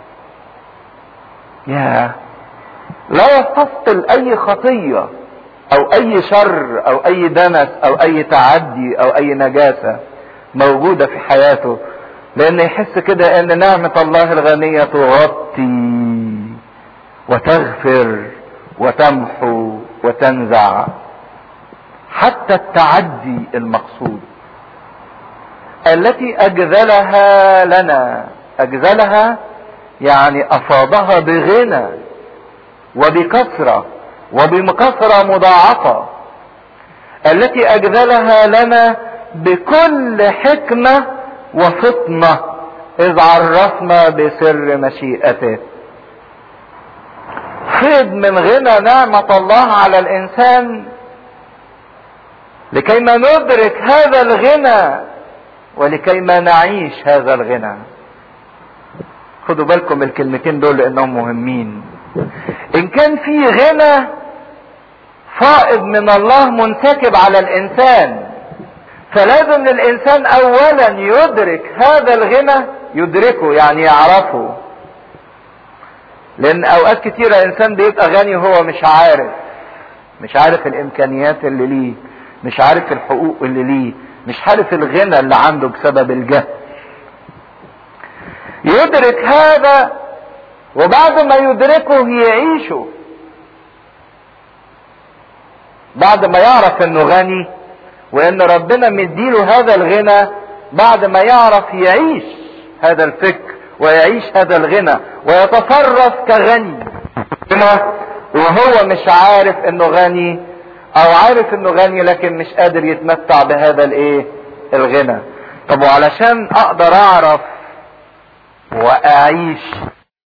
يا لا يستثقل أي خطية أو أي شر أو أي دنس أو أي تعدي أو أي نجاسة موجودة في حياته لأن يحس كده أن نعمة الله الغنية تغطي وتغفر وتمحو وتنزع حتى التعدي المقصود التي اجزلها لنا اجزلها يعني افاضها بغنى وبكثرة وبكثرة مضاعفة التي اجزلها لنا بكل حكمة وفطنة اذ عرفنا بسر مشيئته فيض من غنى نعمة الله على الانسان لكي ما ندرك هذا الغنى ولكي ما نعيش هذا الغنى خدوا بالكم الكلمتين دول لانهم مهمين ان كان في غنى فائض من الله منسكب على الانسان فلازم الانسان اولا يدرك هذا الغنى يدركه يعني يعرفه لان اوقات كتيرة انسان بيبقى غني وهو مش عارف مش عارف الامكانيات اللي ليه مش عارف الحقوق اللي ليه مش عارف الغنى اللي عنده بسبب الجهل يدرك هذا وبعد ما يدركه يعيشه بعد ما يعرف انه غني وان ربنا مديله هذا الغنى بعد ما يعرف يعيش هذا الفكر ويعيش هذا الغنى ويتصرف كغني وهو مش عارف انه غني او عارف انه غني لكن مش قادر يتمتع بهذا الايه الغنى طب وعلشان اقدر اعرف واعيش